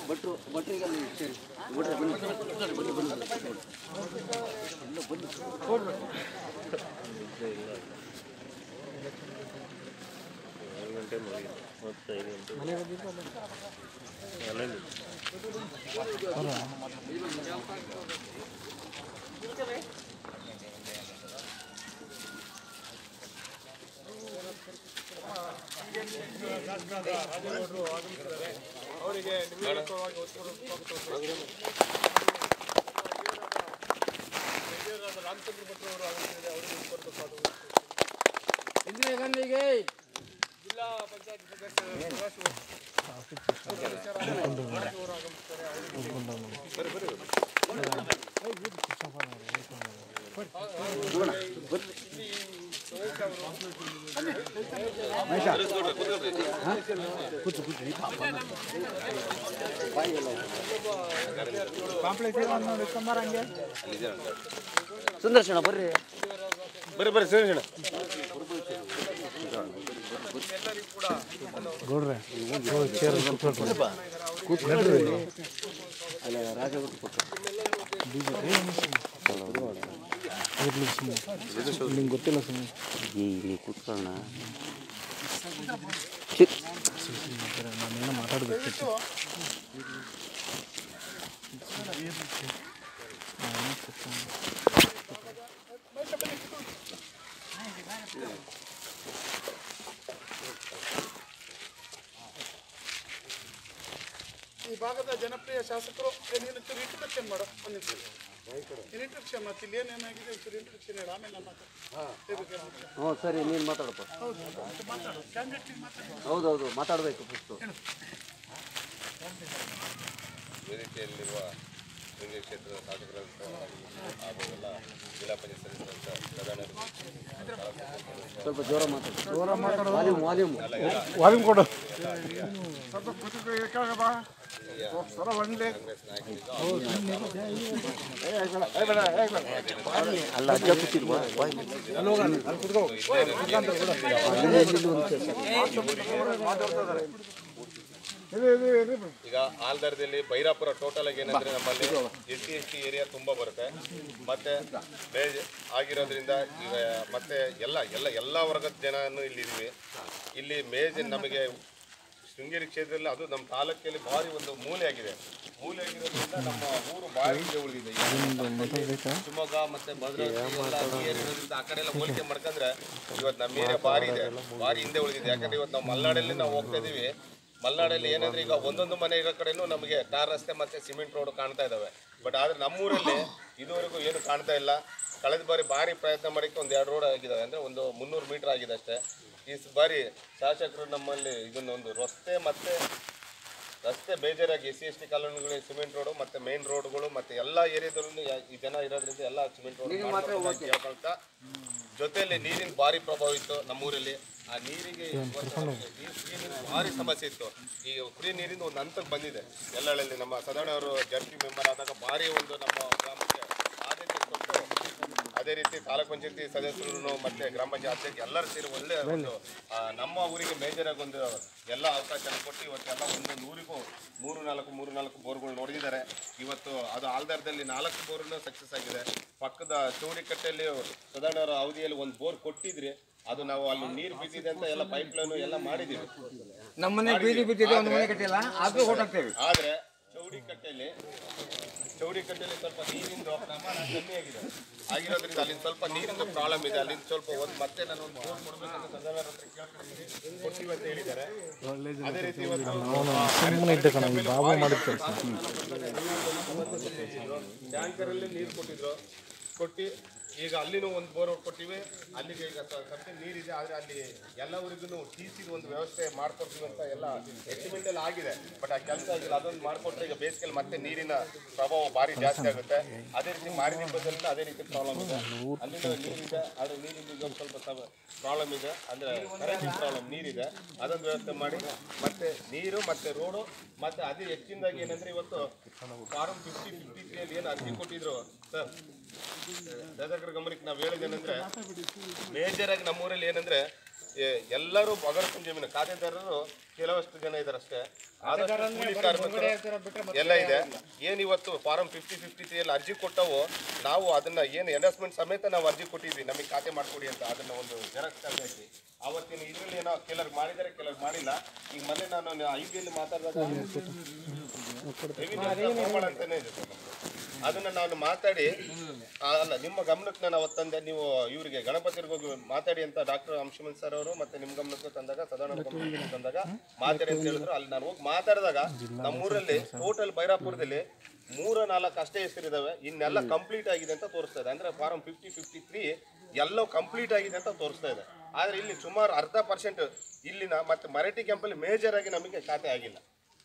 ಭಟ್ರು ಭಟ್ರಿಗೆ ಅಲ್ಲಿ ಸೇರಿ ಭಟ್ರೆ ಬನ್ನಿ ಬನ್ನಿ ಬನ್ನಿ ಎಲ್ಲ ಬನ್ನಿ ಸುಂದರ್ಶನ ಬರ್ರಿ ಬರ್ರಿ ಬರ್ರಿ ಸುರೇಶಣ್ಣ ಅಲ್ಲ ರಾಜ ಕೊಟ್ಟು ನಿಮ್ಗೆ ಗೊತ್ತಿಲ್ಲ ಸುಮ್ಮನೆ ಇಲ್ಲಿ ಕೂತ್ಕೊಳ್ಳೋಣ ನಾನೇನೋ ಮಾತಾಡಬೇಕಿತ್ತು ಈ ಭಾಗದ ಜನಪ್ರಿಯ ಶಾಸಕರು ನೀನು ಇಂಟ್ರಡಕ್ಷನ್ ಮಾಡು ಒಂದು ನಿಮಿಷ ಇಂಟ್ರಡಕ್ಷನ್ ಮತ್ತೆ ಇಲ್ಲಿ ಏನೇನಾಗಿದೆ ಇಂಟ್ರಡಕ್ಷನ್ ಹೇಳಿ ಆಮೇಲೆ ನಾನು ಮಾತಾಡ್ತೀನಿ. ಹ್ಞೂ ಸರಿ ನೀನು ಮಾತಾಡಪ್ಪ ಹೌದು ಮಾತಾಡು ಕ್ಯಾಂಡಿಡೇಟ್ ಮಾತಾಡು ಹೌದೌದು ಮಾತಾಡಬೇಕು ಫಸ್ಟು ವೇದಿಕೆಯಲ್ಲಿರುವ ಶೃಂಗೇರಿ ಕ್ಷೇತ್ರದ ಶಾಸಕರಂತ ಹಾಗೂ ಎಲ್ಲ ಜಿಲ್ಲಾ ಪಂಚಾಯತ್ ಸದಸ್ಯರಂತ ಪ್ರಧಾನ ಸ್ವಲ್ಪ ಜೋರ ಮಾತಾಡು ಜೋರ ಮಾತಾಡು ವಾಲ್ಯೂಮ್ ವಾಲ್ಯೂಮ್ ವಾಲ್ಯೂಮ್ ಕೊಡು ಸ್ವಲ್ಪ ಕೂತ್ಕೊ ಕೇಳಬಾ ಸರ ಒಂದೇ ಅಲ್ಲ ಅಜ್ಜ ಕೂತಿಲ್ವಾ ಈಗ ಆಲ್ದರದಲ್ಲಿ ಬೈರಾಪುರ ಟೋಟಲ್ ಆಗಿ ಏನಂದ್ರೆ ನಮ್ಮಲ್ಲಿ S C S T area ತುಂಬಾ ಬರುತ್ತೆ ಮತ್ತೆ ಬೇಜ್ ಆಗಿರೋದ್ರಿಂದ ಈಗ ಮತ್ತೆ ಎಲ್ಲ ಎಲ್ಲ ಎಲ್ಲ ವರ್ಗದ ಜನನು ಇಲ್ಲಿ ಇದೀವಿ ಇಲ್ಲಿ ಮೇಜ್ ನಮಗೆ ಶೃಂಗೇರಿ ಕ್ಷೇತ್ರದಲ್ಲಿ ಅದು ನಮ್ಮ ತಾಲೂಕಲ್ಲಿ ಭಾರಿ ಒಂದು ಮೂಲೆ ಆಗಿದೆ ಮೂಲೆ ಆಗಿರೋದ್ರಿಂದ ನಮ್ಮ ಊರು ಭಾರಿ ಹಿಂದೆ ಉಳಿದಿದೆ ಈಗ ಶಿವಮೊಗ್ಗ ಮತ್ತೆ ಭದ್ರಾವತಿ ಎಲ್ಲ ಏರಿಯಾ ಇರೋದ್ರಿಂದ ಆ ಕಡೆ ಎಲ್ಲ ಹೋಲಿಕೆ ಮಾಡ್ಕೊಂಡ್ರೆ ಇವತ್ತು ನಮ್ಮ ಏರಿಯಾ ಭಾರಿ ಇದೆ ಭಾರಿ ಹಿಂದೆ ಉಳಿದಿದೆ ಯಾಕಂದ್ರೆ ಇವತ್ತು ನಾವು ಮಲೆನಾಡಲ್ಲಿ ನಾವು ಹೋಗ್ತಾ ಇದೀವಿ ಮಲೆನಾಡಲ್ಲಿ ಏನಂದ್ರೆ ಈಗ ಒಂದೊಂದು ಮನೆ ಇರೋ ಕಡೆನೂ ನಮಗೆ ಟಾರ್ ರಸ್ತೆ ಮತ್ತೆ ಸಿಮೆಂಟ್ ರೋಡ್ ಕಾಣ್ತಾ ಇದಾವೆ ಬಟ್ ಆದ್ರೆ ನಮ್ಮೂರಲ್ಲಿ ಇದುವರೆಗೂ ಏನು ಕಾಣ್ತಾ ಇಲ್ಲ ಕಳೆದ ಬಾರಿ ಭಾರಿ ಪ್ರಯತ್ನ ಮಾಡಕ್ಕೆ ಒಂದು ಎರಡು ರೋಡ್ ಆಗಿದಾವೆ ಅಂದ್ರೆ ಒಂದು ಮುನ್ನೂರು ಮೀಟರ್ ಆಗಿದೆ ಅಷ್ಟೇ ಈ ಸ- ಬಾರಿ ಶಾಸಕರು ನಮ್ಮಲ್ಲಿ ಇದನ್ನ ಒಂದು ರಸ್ತೆ ಮತ್ತೆ ರಸ್ತೆ ಬೇಜಾರಾಗಿ ಎಸ್ ಸಿ ಎಸ್ ಟಿ ಕಾಲೋನಿಗಳು ಸಿಮೆಂಟ್ ರೋಡು ಮತ್ತೆ ಮೇನ್ ರೋಡ್ಗಳು ಮತ್ತೆ ಎಲ್ಲ ಏರಿಯಾದಲ್ಲೂ ಈ ಜನ ಇರೋದ್ರಿಂದ ಎಲ್ಲ ಸಿಮೆಂಟ್ ರೋಡ್ ಕೇಳ್ಕೊಳ್ತಾ ಜೊತೆಯಲ್ಲಿ ನೀರಿನ ಭಾರಿ ಪ್ರಭಾವ ಇತ್ತು ನಮ್ಮೂರಲ್ಲಿ ಆ ನೀರಿಗೆ ಇವತ್ತು ನಮ್ಗೆ ಈ ನೀರಿನ ಭಾರಿ ಸಮಸ್ಯೆ ಇತ್ತು ಈ ಕುಡಿಯ ನೀರಿಂದ ಒಂದು ಹಂತಕ್ಕೆ ಬಂದಿದೆ ಎಲ್ಲಗಳಲ್ಲಿ ನಮ್ಮ ಸದನ ಅವರು ಜರ್ಸಿ ಮೆಂಬರ್ ಆದಾಗ ಭಾರಿ ಒಂದು ನಮ್ಮ ಗ್ರಾಮಕ್ಕೆ ಆದ್ಯತೆ ಕೊಟ್ಟು ಅದೇ ರೀತಿ ತಾಲೂಕ್ ಪಂಚಾಯತಿ ಸದಸ್ಯರು ಮತ್ತೆ ಗ್ರಾಮ ಪಂಚಾಯತ್ ಅಧ್ಯಕ್ಷ ಎಲ್ಲರೂ ಸೇರಿ ಒಳ್ಳೆ ಒಂದು ಆ, ನಮ್ಮ ಊರಿಗೆ ಮೇಜರ್ ಆಗಿ ಒಂದು ಎಲ್ಲ ಅವಕಾಶ ಕೊಟ್ಟು ಇವತ್ತೆಲ್ಲ ಒಂದೊಂದು ಊರಿಗೂ ಮೂರು ನಾಲ್ಕು ಮೂರು ನಾಲ್ಕು ಬೋರ್ಗಳು ನೋಡಿದ್ದಾರೆ ಇವತ್ತು ಅದು ಆಲ್ದಾರದಲ್ಲಿ ನಾಲ್ಕು ಬೋರ್ನು ಸಕ್ಸಸ್ ಆಗಿದೆ ಪಕ್ಕದ ಚೌಡಿಕಟ್ಟೆಯಲ್ಲಿ ಸದಾನವರ ಅವಧಿಯಲ್ಲಿ ಒಂದು ಬೋರ್ ಕೊಟ್ಟಿದ್ರಿ ಅದು ನಾವು ಅಲ್ಲಿ ನೀರು ಬಿದ್ದಿದೆ ಅಂತ ಎಲ್ಲ ಪೈಪ್ ಲೈನ್ ಎಲ್ಲ ಮಾಡಿದ್ದೀವಿ ನಮ್ಮನೆ ಬೀದಿ ಬಿದ್ದಿದೆ ಒಂದು ಮನೆ ಕಟ್ಟಿಲ್ಲ ಆದ್ರೂ ಹೊರಟಾಗ್ತೇವೆ ಆದ್ರೆ ಚೌಡಿಕಟ್ಟೆಯಲ್ಲಿ ಚೌಡಿಕಟ್ಟೆಯಲ್ಲಿ ಸ್ವಲ್ಪ ನೀರಿಂದು ಪ್ರಮಾಣ ಕಮ್ಮಿ ಆಗಿದೆ ಆಗಿರೋದ್ರಿಂದ ಅಲ್ಲಿಂದ ಸ್ವಲ್ಪ ನೀರಿಂದು ಪ್ರಾಬ್ಲಮ್ ಇದೆ ಅಲ್ಲಿಂದ ಸ್ವಲ್ಪ ಒಂದು ಮತ್ತೆ ನಾನು ಒಂದು ಬೋರ್ ಕೊಡ್ಬೇಕಂತ ಸದನರ ಹತ್ರ ಕೇಳ್ಕೊಂಡಿದ್ದೀನಿ ಕೊಟ್ಟಿವಿ ಅಂತ ಹೇಳಿದ್ದಾರೆ ಅದೇ ರೀತಿ ಇವತ್ತು ಸುಮ್ಮನೆ ಇದ್ದ ಕಣ ಈ ಬಾಬು ಮಾಡಿದ ಕೆಲಸ ಟ್ಯಾಂಕರಲ್ಲಿ ನೀರು ಕೊಟ್ಟಿದ್ರು ಕೊಟ್ಟು ಈಗ ಅಲ್ಲಿನೂ ಒಂದು ಬೋರ್ ಕೊಟ್ಟಿವಿ ಅಲ್ಲಿಗೆ ಈಗ ಸದ್ಯ ನೀರಿದೆ ಆದರೆ ಅಲ್ಲಿ ಎಲ್ಲ ಊರಿಗೂ ಟಿ ಸಿದು ಒಂದು ವ್ಯವಸ್ಥೆ ಮಾಡ್ಕೊಡ್ತೀವಿ ಅಂತ ಎಲ್ಲ ಎಸ್ಟಿಮೇಟ್ ಎಲ್ಲ ಆಗಿದೆ ಬಟ್ ಆ ಕೆಲಸ ಆಗಿಲ್ಲ ಅದೊಂದು ಮಾಡಿಕೊಟ್ರೆ ಈಗ ಬೇಸಿಗೆಯಲ್ಲಿ ಮತ್ತೆ ನೀರಿನ ಪ್ರಭಾವ ಭಾರಿ ಜಾಸ್ತಿ ಆಗುತ್ತೆ ಅದೇ ರೀತಿ ಮಾರಿನಿಂಬದಲ್ಲಿ ಅದೇ ರೀತಿ ಪ್ರಾಬ್ಲಮ್ ಇದೆ ಅಲ್ಲಿಂದ ನೀರಿದೆ ಆದರೆ ನೀರಿಂದ ಈಗ ಒಂದು ಸ್ವಲ್ಪ ಪ್ರಾಬ್ಲಮ್ ಇದೆ ಅಂದರೆ ಕರೆಂಟ್ ಪ್ರಾಬ್ಲಮ್ ನೀರಿದೆ ಅದೊಂದು ವ್ಯವಸ್ಥೆ ಮಾಡಿ ಮತ್ತೆ ನೀರು ಮತ್ತೆ ರೋಡು ಮತ್ತೆ ಅದೇ ಹೆಚ್ಚಿನದಾಗಿ ಏನಂದ್ರೆ ಇವತ್ತು ಫಾರಂ ಫಿಫ್ಟಿ ಫಿಫ್ಟಿ ತ್ರೀಯಲ್ಲಿ ಏನು ಅರ್ಜಿ ಕೊಟ್ಟಿದ್ರು ಸರ್ ಶಾಸಕರ ಗಮನಕ್ಕೆ ನಾವು ಹೇಳೋದೇನೆಂದ್ರೆ ಮೇಜರ್ ಆಗಿ ನಮ್ಮೂರಲ್ಲಿ ಏನಂದ್ರೆ ಎ- ಎಲ್ಲರೂ ಬಗರ್ಕುಂ ಜಮೀನು ಖಾತೆದಾರರು ಕೆಲವಷ್ಟು ಜನ ಇದ್ದಾರೆ ಅಷ್ಟೇ ಆದಷ್ಟು ಕೂಲಿ ಕಾರ್ಮಿಕರು ಎಲ್ಲ ಇದೆ ಏನ್ ಇವತ್ತು ಫಾರಂ ಫಿಫ್ಟಿ ಫಿಫ್ಟಿ ತ್ರೀ ಅಲ್ಲಿ ಅರ್ಜಿ ಕೊಟ್ಟವು ನಾವು ಅದನ್ನ ಏನು ಎಂಡಸ್ಮೆಂಟ್ ಸಮೇತ ನಾವು ಅರ್ಜಿ ಕೊಟ್ಟಿದ್ವಿ ನಮಗೆ ಖಾತೆ ಮಾಡ್ಕೊಡಿ ಅಂತ ಅದನ್ನ ಒಂದು ಜೆರಾಕ್ಸ್ ಹಾಕಿ ಅವತ್ತಿನ ಇದ್ರಲ್ಲಿ ಏನೋ ಕೆಲವ್ರು ಮಾಡಿದ್ದಾರೆ ಕೆಲವ್ರು ಮಾಡಿಲ್ಲ ಈಗ ಮೊನ್ನೆ ನಾನು ಐ ಬಿ ಮಾತಾಡಿದಾಗ ರೆವಿನ್ಯೂ ಪ್ರಮಾಣ ಅಂತಾನೆ ಇದೆ ಸರ್ ನಮ್ದು. ಅದನ್ನ ನಾನು ಮಾತಾಡಿ ಆ, ಅಲ್ಲ ನಿಮ್ಮ ಗಮನಕ್ಕೆ ನಾನು ಅವತ್ತು ತಂದೆ ನೀವು ಇವರಿಗೆ ಗಣಪತಿಗೆ ಹೋಗಿ ಮಾತಾಡಿ ಅಂತ ಡಾಕ್ಟರ್ ಅಂಶುಮನ್ ಸರ್ ಅವರು ಮತ್ತೆ ನಿಮ್ಮ ಗಮನಕ್ಕೆ ತಂದಾಗ ಸದಾನಂದ ಗಮನಕ್ಕೆ ತಂದಾಗ ಮಾತಾಡಿ ಅಂತ ಹೇಳಿದ್ರು ಅಲ್ಲಿ ನಾನು ಹೋಗಿ ಮಾತಾಡಿದಾಗ ನಮ್ಮೂರಲ್ಲಿ ಟೋಟಲ್ ಬೈರಾಪುರದಲ್ಲಿ ಮೂರ ನಾಲ್ಕು ಅಷ್ಟೇ ಹೆಸರಿದಾವೆ ಇನ್ನೆಲ್ಲ ಕಂಪ್ಲೀಟ್ ಆಗಿದೆ ಅಂತ ತೋರಿಸ್ತಾ ಇದೆ ಅಂದ್ರೆ ಫಾರಂ ಫಿಫ್ಟಿ ಫಿಫ್ಟಿ ತ್ರೀ ಎಲ್ಲೋ ಕಂಪ್ಲೀಟ್ ಆಗಿದೆ ಅಂತ ತೋರಿಸ್ತಾ ಇದೆ ಆದ್ರೆ ಇಲ್ಲಿ ಸುಮಾರು ಅರ್ಧ ಪರ್ಸೆಂಟ್ ಇಲ್ಲಿನ ಮತ್ತೆ ಮರಾಠಿ ಕ್ಯಾಂಪಲ್ಲಿ ಮೇಜರ್ ಆಗಿ ನಮಗೆ ಖಾತೆ ಆಗಿಲ್ಲ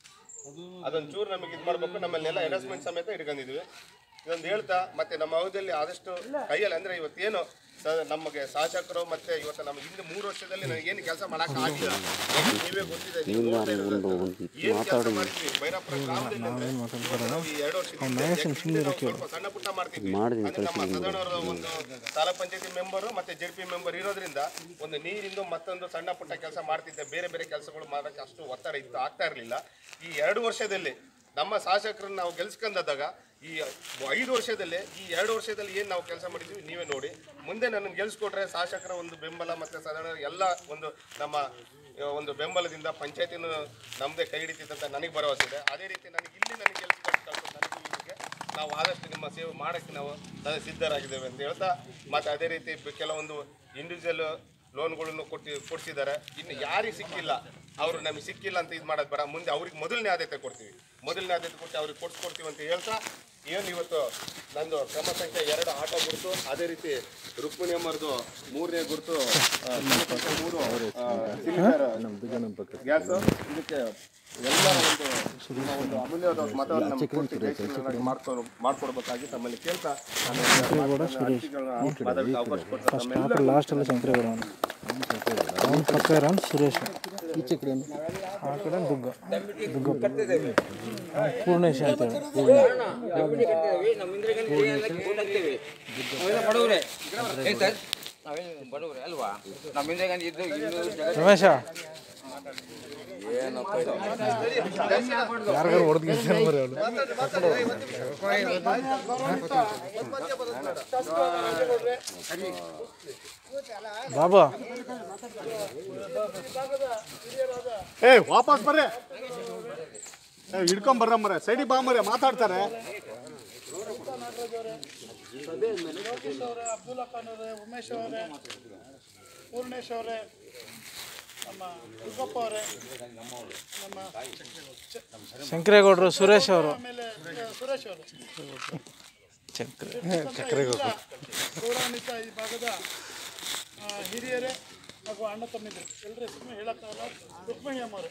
ಅದೊಂದು ಚೂರು ನಮಗೆ ಇದು ಮಾಡ್ಬೇಕು ನಮ್ಮಲ್ಲೆಲ್ಲ ಅಡ್ಜಸ್ಟ್ಮೆಂಟ್ ಸಮೇತ ಹಿಡ್ಕೊಂಡಿದ್ವಿ ಇದೊಂದು ಹೇಳ್ತಾ ಮತ್ತೆ ನಮ್ಮ ಅವಧಿಯಲ್ಲಿ ಆದಷ್ಟು ಕೈಯಲ್ಲಿ ಅಂದ್ರೆ ಇವತ್ತೇನು ಸ- ನಮಗೆ ಶಾಸಕರು ಮತ್ತೆ ಇವತ್ತು ನಮ್ಮ ಹಿಂದೆ ಮೂರು ವರ್ಷದಲ್ಲಿ ನನಗೆ ಏನು ಕೆಲಸ ಮಾಡಕ್ ಆಗಿಲ್ಲ ಯಾಕೆ ನೀವೇ ಗೊತ್ತಿದೆ ನೀವು ನೋಡ್ತಾ ಇರೋದು ಏನು ಕೆಲಸ ಮಾಡಿದ್ವಿ ಬೈರಾಪುರ ಗ್ರಾಮದಲ್ಲಿ ಅಂದ್ರೆ ನಾವು ಈ ಎರಡು ವರ್ಷದಿಂದ ಹಿಂದೆ ನಾವು ಸ್ವಲ್ಪ ಸಣ್ಣ ಪುಟ್ಟ ಮಾಡ್ತಿದ್ವಿ ಅಂದ್ರೆ ನಮ್ಮ ಸದನವರ ಒಂದು ತಾಲೂಕ್ ಪಂಚಾಯತಿ ಮೆಂಬರು ಮತ್ತೆ ಜೆಡ್ ಪಿ ಮೆಂಬರ್ ಇರೋದ್ರಿಂದ ಒಂದು ನೀರಿಂದು ಮತ್ತೊಂದು ಸಣ್ಣ ಪುಟ್ಟ ಕೆಲಸ ಮಾಡ್ತಿದ್ದೆ ಬೇರೆ ಬೇರೆ ಕೆಲಸಗಳು ಮಾಡೋಕ್ಕೆ ಅಷ್ಟು ಒತ್ತಡ ಇತ್ತು ಆಗ್ತಾ ಇರಲಿಲ್ಲ ಈ ಎರಡು ವರ್ಷದಲ್ಲಿ ನಮ್ಮ ಶಾಸಕರನ್ನ ನಾವು ಗೆಲ್ಸ್ಕೊಂಡಾಗ ಈ ಐದು ವರ್ಷದಲ್ಲಿ ಈ ಎರಡು ವರ್ಷದಲ್ಲಿ ಏನು ನಾವು ಕೆಲಸ ಮಾಡಿದ್ವಿ ನೀವೇ ನೋಡಿ ಮುಂದೆ ನನ್ನ ಗೆಲ್ಸ್ಕೊಟ್ರೆ ಶಾಸಕರ ಒಂದು ಬೆಂಬಲ ಮತ್ತೆ ಸಾಧಾರಣ ಎಲ್ಲ ಒಂದು ನಮ್ಮ ಆ, ಒಂದು ಬೆಂಬಲದಿಂದ ಪಂಚಾಯತಿನ ನಮ್ಮದೇ ಕೈ ಹಿಡಿತಿದ್ದಂತ ನನಗೆ ಭರವಸೆ ಇದೆ ಅದೇ ರೀತಿ ನನಗೆ ಇಲ್ಲಿ ನನಗೆ ಗೆಲ್ಸ್ಕೊಟ್ಟು ಕಳ್ಸೋದು ನನಗೆ ಇವ್ರಿಗೆ ನಾವು ಆದಷ್ಟು ನಿಮ್ಮ ಸೇವೆ ಮಾಡೋಕ್ಕೆ ನಾವು ಸದಾ ಸಿದ್ಧರಾಗಿದ್ದೇವೆ ಅಂತ ಹೇಳ್ತಾ ಮತ್ತು ಅದೇ ರೀತಿ ಬ- ಕೆಲವೊಂದು ಇಂಡಿವಿಜುವಲ್ ಲೋನ್ಗಳನ್ನು ಕೊಟ್ಟು ಕೊಡ್ಸಿದ್ದಾರೆ ಇನ್ನು ಯಾರಿಗೆ ಸಿಕ್ಕಿಲ್ಲ ಅವರು ನಮಗೆ ಸಿಕ್ಕಿಲ್ಲ ಅಂತ ಇದು ಮಾಡೋದು ಬೇಡ ಮುಂದೆ ಅವ್ರಿಗೆ ಮೊದಲನೇ ಆದ್ಯತೆ ಕೊಡ್ತೀವಿ ಮೊದಲನೇ ಆದ್ಯತೆ ಕೊಟ್ಟು ಅವ್ರಿಗೆ ಕೊಡ್ಸ್ಕೊಡ್ತೀವಿ ಅಂತ ಹೇಳ್ತಾ ಏನು ಇವತ್ತು ನಂದು ಕ್ರಮ ಸಂಖ್ಯೆ ಎರಡು ಆಟೋ ಗುರುತು ಅದೇ ರೀತಿ ರುಕ್ಮಿಣಿ ಅಮ್ಮರದು ಮೂರನೇ ಗುರುತು ಆ, ಕ್ರಮ ಸಂಖ್ಯೆ ಮೂರು ಆ, ಸಿಲಿಂಡರ್ ಗ್ಯಾಸ್ ಇದಕ್ಕೆ ಎಲ್ಲ ಒಂದು ನಿಮ್ಮ ಒಂದು ಅಮೂಲ್ಯವಾದ ಒಂದು ಮತವನ್ನು ನಮ್ಗೆ ಕೊಟ್ಟು ಜಯಶೀಲನಾಗಿ ಮಾಡ್ಕೊಂಡು ಮಾಡ್ಕೊಡ್ಬೇಕಾಗಿ ತಮ್ಮಲ್ಲಿ ಕೇಳ್ತಾ ನಾನು ಅರ್ಜಿಗಳನ್ನ ಮಾತಾಡಕ್ಕೆ ಅವಕಾಶ ಕೊಟ್ಟು ತಮ್ಮೆಲ್ಲ ಆತರ ಲಾಸ್ಟ್ ಎಲ್ಲ ಶಂಕರೇಗೌಡ ಅವನು ಅವನ ಪಕ್ಕ ಇರೋನು ಸುರೇಶ್ ಈಚೆ ಕಡೆ ಆ ಕಡೆ ದುಗ್ಗ ದುಗ್ಗ ಪೂರ್ಣೇಶ್ ಅಂತ ಹೇಳಿ ನಮ್ಮ ಇಂದಿರಾ ಗಾಂಧಿ vote ಹಾಕ್ತೇವೆ. ನಾವೆಲ್ಲ ಬಡವರೇ ಏನ್ ಸರ್ ನಾವೇನು ಬಡವರೇ ಅಲ್ವಾ ನಮ್ಮ ಇಂದಿರಾ ಗಾಂಧಿ ಇದ್ದು ಇನ್ನೂರು ಜಗ ರಮೇಶ ಯಾರಿಗಾರು ಹೊಡೆದು ಬರೀ ಅವಳು ಬಾಬಾ ಏ ವಾಪಸ್ ಬರ್ರಿ ಏ ಹಿಡ್ಕೊಂಡ್ ಬರ್ರ ಮರೆ ಸೈಡಿಗೆ ಬಾ ಮರೆ ಮಾತಾಡ್ತಾರೆ ಯೋಗೇಶ್ ಅವರೇ ಅಬ್ದುಲ್ಲಾ ಖಾನ್ ಅವರೇ ಉಮೇಶ್ ಅವರೇ ಪೂರ್ಣೇಶ್ ಅವರೇ ನಮ್ಮ ದುರ್ಗಪ್ಪ ಅವರೇ ನಮ್ಮ ಶಂಕರೇಗೌಡರು ಸುರೇಶ್ ಅವರು ಆಮೇಲೆ ಸುರೇಶ್ ಅವರು ಚಕ್ರ ಎಲ್ಲ ಗೌರವಾನ್ವಿತ ಈ ಭಾಗದ ಆ, ಹಿರಿಯರೇ ಹಾಗೂ ಅಣ್ಣ ತಮ್ಮಿದ್ರು ಎಲ್ಲರ ಹೆಸರು ಹೇಳಕ್ಕಾಗಲ್ಲ ರುಕ್ಮಿಣಿ ಅಮ್ಮರು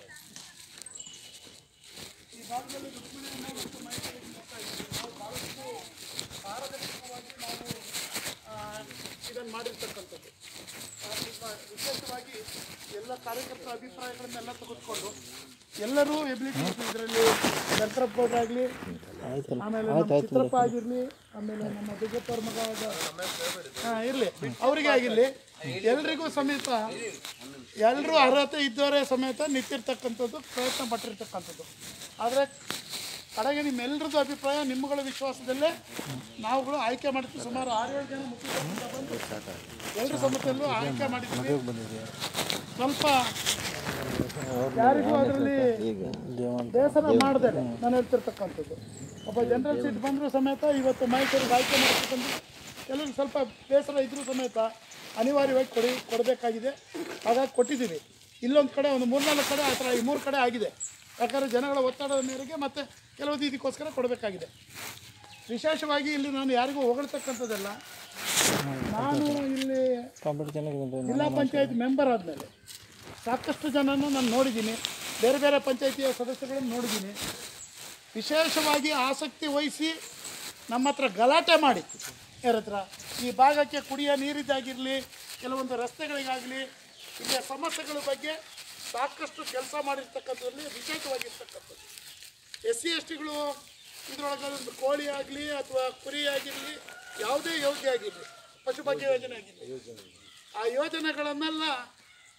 ಈ ಭಾಗದಲ್ಲಿ ರುಕ್ಮಿಣಿ ಅಮ್ಮ ಮತ್ತು ಮಹಿಳೆಯರಿಗೆ ನೋಡ್ತಾ ಇದ್ದೀವಿ ನಾವು ಭಾಳಷ್ಟು ಪಾರದರ್ಶಕವಾಗಿ ನಾವು ಇದನ್ನು ಮಾಡಿರ್ತಕ್ಕಂಥದ್ದು ಆ, ಈಗ ವಿಶೇಷವಾಗಿ ಎಲ್ಲ ಕಾರ್ಯಕರ್ತರ ಅಭಿಪ್ರಾಯಗಳನ್ನೆಲ್ಲ ತೆಗೆದುಕೊಂಡು ಎಲ್ಲರೂ ಎಬಿಲಿಟಿ ಇದರಲ್ಲಿ ಶಂಕರಪ್ಪ ಆಗಲಿ ಆಮೇಲೆ ನಮ್ಮ ಚಿತ್ರಪ್ಪ ಆಗಿರ್ಲಿ ಆಮೇಲೆ ನಮ್ಮ ದುರ್ಗಪ್ಪವ್ರ ಮಗ ಆದ ಹಾ ಇರ್ಲಿ ಅವರಿಗೆ ಆಗಿರ್ಲಿ ಎಲ್ರಿಗೂ ಸಮೇತ ಎಲ್ಲರೂ ಅರ್ಹತೆ ಇದ್ದವರೇ ಸಮೇತ ನಿಂತಿರ್ತಕ್ಕಂಥದ್ದು ಪ್ರಯತ್ನ ಪಟ್ಟಿರ್ತಕ್ಕಂಥದ್ದು ಆದರೆ ಕಡೆಗೆ ನಿಮ್ಮೆಲ್ಲರದ್ದು ಅಭಿಪ್ರಾಯ ನಿಮ್ಮಗಳ ವಿಶ್ವಾಸದಲ್ಲೇ ನಾವುಗಳು ಆಯ್ಕೆ ಮಾಡಿದ್ವಿ ಸುಮಾರು ಆರೇಳು ಜನ ಮುಖ್ಯಮಂತ್ರಿ ಬಂದು ಎಲ್ಲರ ಸಮೇತಲ್ಲೂ ಆಯ್ಕೆ ಮಾಡಿದ್ವಿ ಸ್ವಲ್ಪ ಯಾರಿಗೂ ಅದರಲ್ಲಿ ಬೇಸರ ಮಾಡದೆ ನಾನು ಹೇಳ್ತಿರ್ತಕ್ಕಂಥದ್ದು ಒಬ್ಬ ಜನರಲ್ ಸೀಟ್ ಬಂದರೂ ಸಮೇತ ಇವತ್ತು ಮೈಸೂರಿಗೆ ಆಯ್ಕೆ ಮಾಡ್ತಕ್ಕಂಥ ಕೆಲವರು ಸ್ವಲ್ಪ ಬೇಸರ ಇದ್ರೂ ಸಮೇತ ಅನಿವಾರ್ಯವಾಗಿ ಕೊಡಿ ಕೊಡಬೇಕಾಗಿದೆ ಹಾಗಾಗಿ ಕೊಟ್ಟಿದ್ದೀವಿ ಇಲ್ಲೊಂದು ಕಡೆ ಒಂದು ಮೂರ್ನಾಲ್ಕು ಕಡೆ ಆ ಥರ ಈ ಮೂರು ಕಡೆ ಆಗಿದೆ ಯಾಕಂದರೆ ಜನಗಳ ಒತ್ತಡದ ಮೇರೆಗೆ ಮತ್ತು ಕೆಲವೊಂದು ಇದಕ್ಕೋಸ್ಕರ ಕೊಡಬೇಕಾಗಿದೆ ವಿಶೇಷವಾಗಿ ಇಲ್ಲಿ ನಾನು ಯಾರಿಗೂ ಹೊಗಳ್ತಕ್ಕಂಥದ್ದಲ್ಲ ನಾನು ಇಲ್ಲಿ ಕಾಂಪಿಟ್ ಚೆನ್ನಾಗಿದೆ ಜಿಲ್ಲಾ ಪಂಚಾಯತ್ ಮೆಂಬರ್ ಆದಮೇಲೆ ಸಾಕಷ್ಟು ಜನನ ನಾನು ನೋಡಿದ್ದೀನಿ ಬೇರೆ ಬೇರೆ ಪಂಚಾಯತಿಯ ಸದಸ್ಯಗಳನ್ನು ನೋಡಿದ್ದೀನಿ ವಿಶೇಷವಾಗಿ ಆಸಕ್ತಿ ವಹಿಸಿ ನಮ್ಮ ಹತ್ರ ಗಲಾಟೆ ಮಾಡಿ ಯಾರ ಹತ್ರ ಈ ಭಾಗಕ್ಕೆ ಕುಡಿಯೋ ನೀರಿದ್ದಾಗಿರಲಿ ಕೆಲವೊಂದು ರಸ್ತೆಗಳಿಗಾಗಲಿ ಇಲ್ಲಿಯ ಸಮಸ್ಯೆಗಳ ಬಗ್ಗೆ ಸಾಕಷ್ಟು ಕೆಲಸ ಮಾಡಿರ್ತಕ್ಕಂಥದ್ರಲ್ಲಿ ವಿಶೇಷವಾಗಿರ್ತಕ್ಕಂಥದ್ದು ಎಸ್ ಸಿ ಎಸ್ ಟಿಗಳು ಇದರೊಳಗೆ ಒಂದು ಕೋಳಿ ಆಗಲಿ ಅಥವಾ ಕುರಿ ಆಗಿರಲಿ ಯಾವುದೇ ಯೋಜನೆ ಆಗಿರಲಿ ಪಶುಭಾಗ್ಯ ಯೋಜನೆ ಆಗಿರಲಿ ಆ ಯೋಜನೆಗಳನ್ನೆಲ್ಲ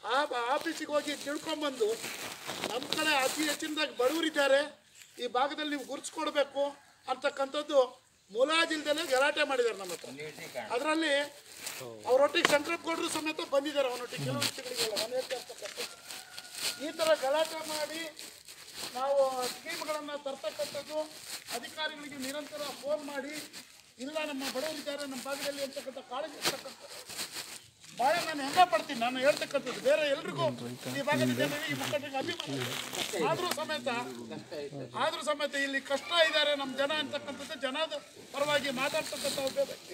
ಆ ಆಫೀಸಿಗೆ ಹೋಗಿ ತಿಳ್ಕೊಂಬಂದು ನಮ್ಮ ಕಡೆ ಅತಿ ಹೆಚ್ಚಿನದಾಗಿ ಬಡವರಿದ್ದಾರೆ ಈ ಭಾಗದಲ್ಲಿ ನೀವು ಗುರುತಿಸ್ಕೊಡ್ಬೇಕು ಅಂತಕ್ಕಂಥದ್ದು ಮುಲಾಜಿಲ್ದಲೇ ಗಲಾಟೆ ಮಾಡಿದ್ದಾರೆ ನಮ್ಮ ಹತ್ರ ಅದರಲ್ಲಿ ಅವರೊಟ್ಟಿಗೆ ಶಂಕರಪ್ಪ ಗೌಡರು ಸಮೇತ ಬಂದಿದ್ದಾರೆ ಅವನೊಟ್ಟಿಗೆ ಕೆಲವು ವಿಷಯಗಳಿಗೆಲ್ಲ ನಾನು ಹೇಳ್ತಾ ಇರ್ತಕ್ಕಂಥದ್ದು ಈ ಥರ ಗಲಾಟೆ ಮಾಡಿ ನಾವು ಸ್ಕೀಮ್ಗಳನ್ನು ತರ್ತಕ್ಕಂಥದ್ದು ಅಧಿಕಾರಿಗಳಿಗೆ ನಿರಂತರ ಫೋನ್ ಮಾಡಿ ಇಲ್ಲ ನಮ್ಮ ಬಡವರಿದ್ದಾರೆ ನಮ್ಮ ಭಾಗದಲ್ಲಿ ಅಂತಕ್ಕಂಥ ಕಾಳಜಿ ಇರ್ತಕ್ಕಂಥದ್ದು ಭಾಳ ನಾನು ಹೆಂಗ ಪಡ್ತೀನಿ ನಾನು ಹೇಳ್ತಕ್ಕಂಥದ್ದು ಬೇರೆ ಎಲ್ರಿಗೂ ಈ ಭಾಗದ ಜನರಿಗೆ ಈ ಮುಖಂಡರಿಗೆ ಅಭಿಮಾನ ಇದೆ. ಆದ್ರೂ ಸಮೇತ ಆದ್ರೂ ಸಮೇತ ಇಲ್ಲಿ ಕಷ್ಟ ಇದ್ದಾರೆ ನಮ್ಮ ಜನ ಅಂತಕ್ಕಂಥದ್ದು ಜನದ ಪರವಾಗಿ ಮಾತಾಡ್ತಕ್ಕಂಥ ಒಬ್ಬ ವ್ಯಕ್ತಿ.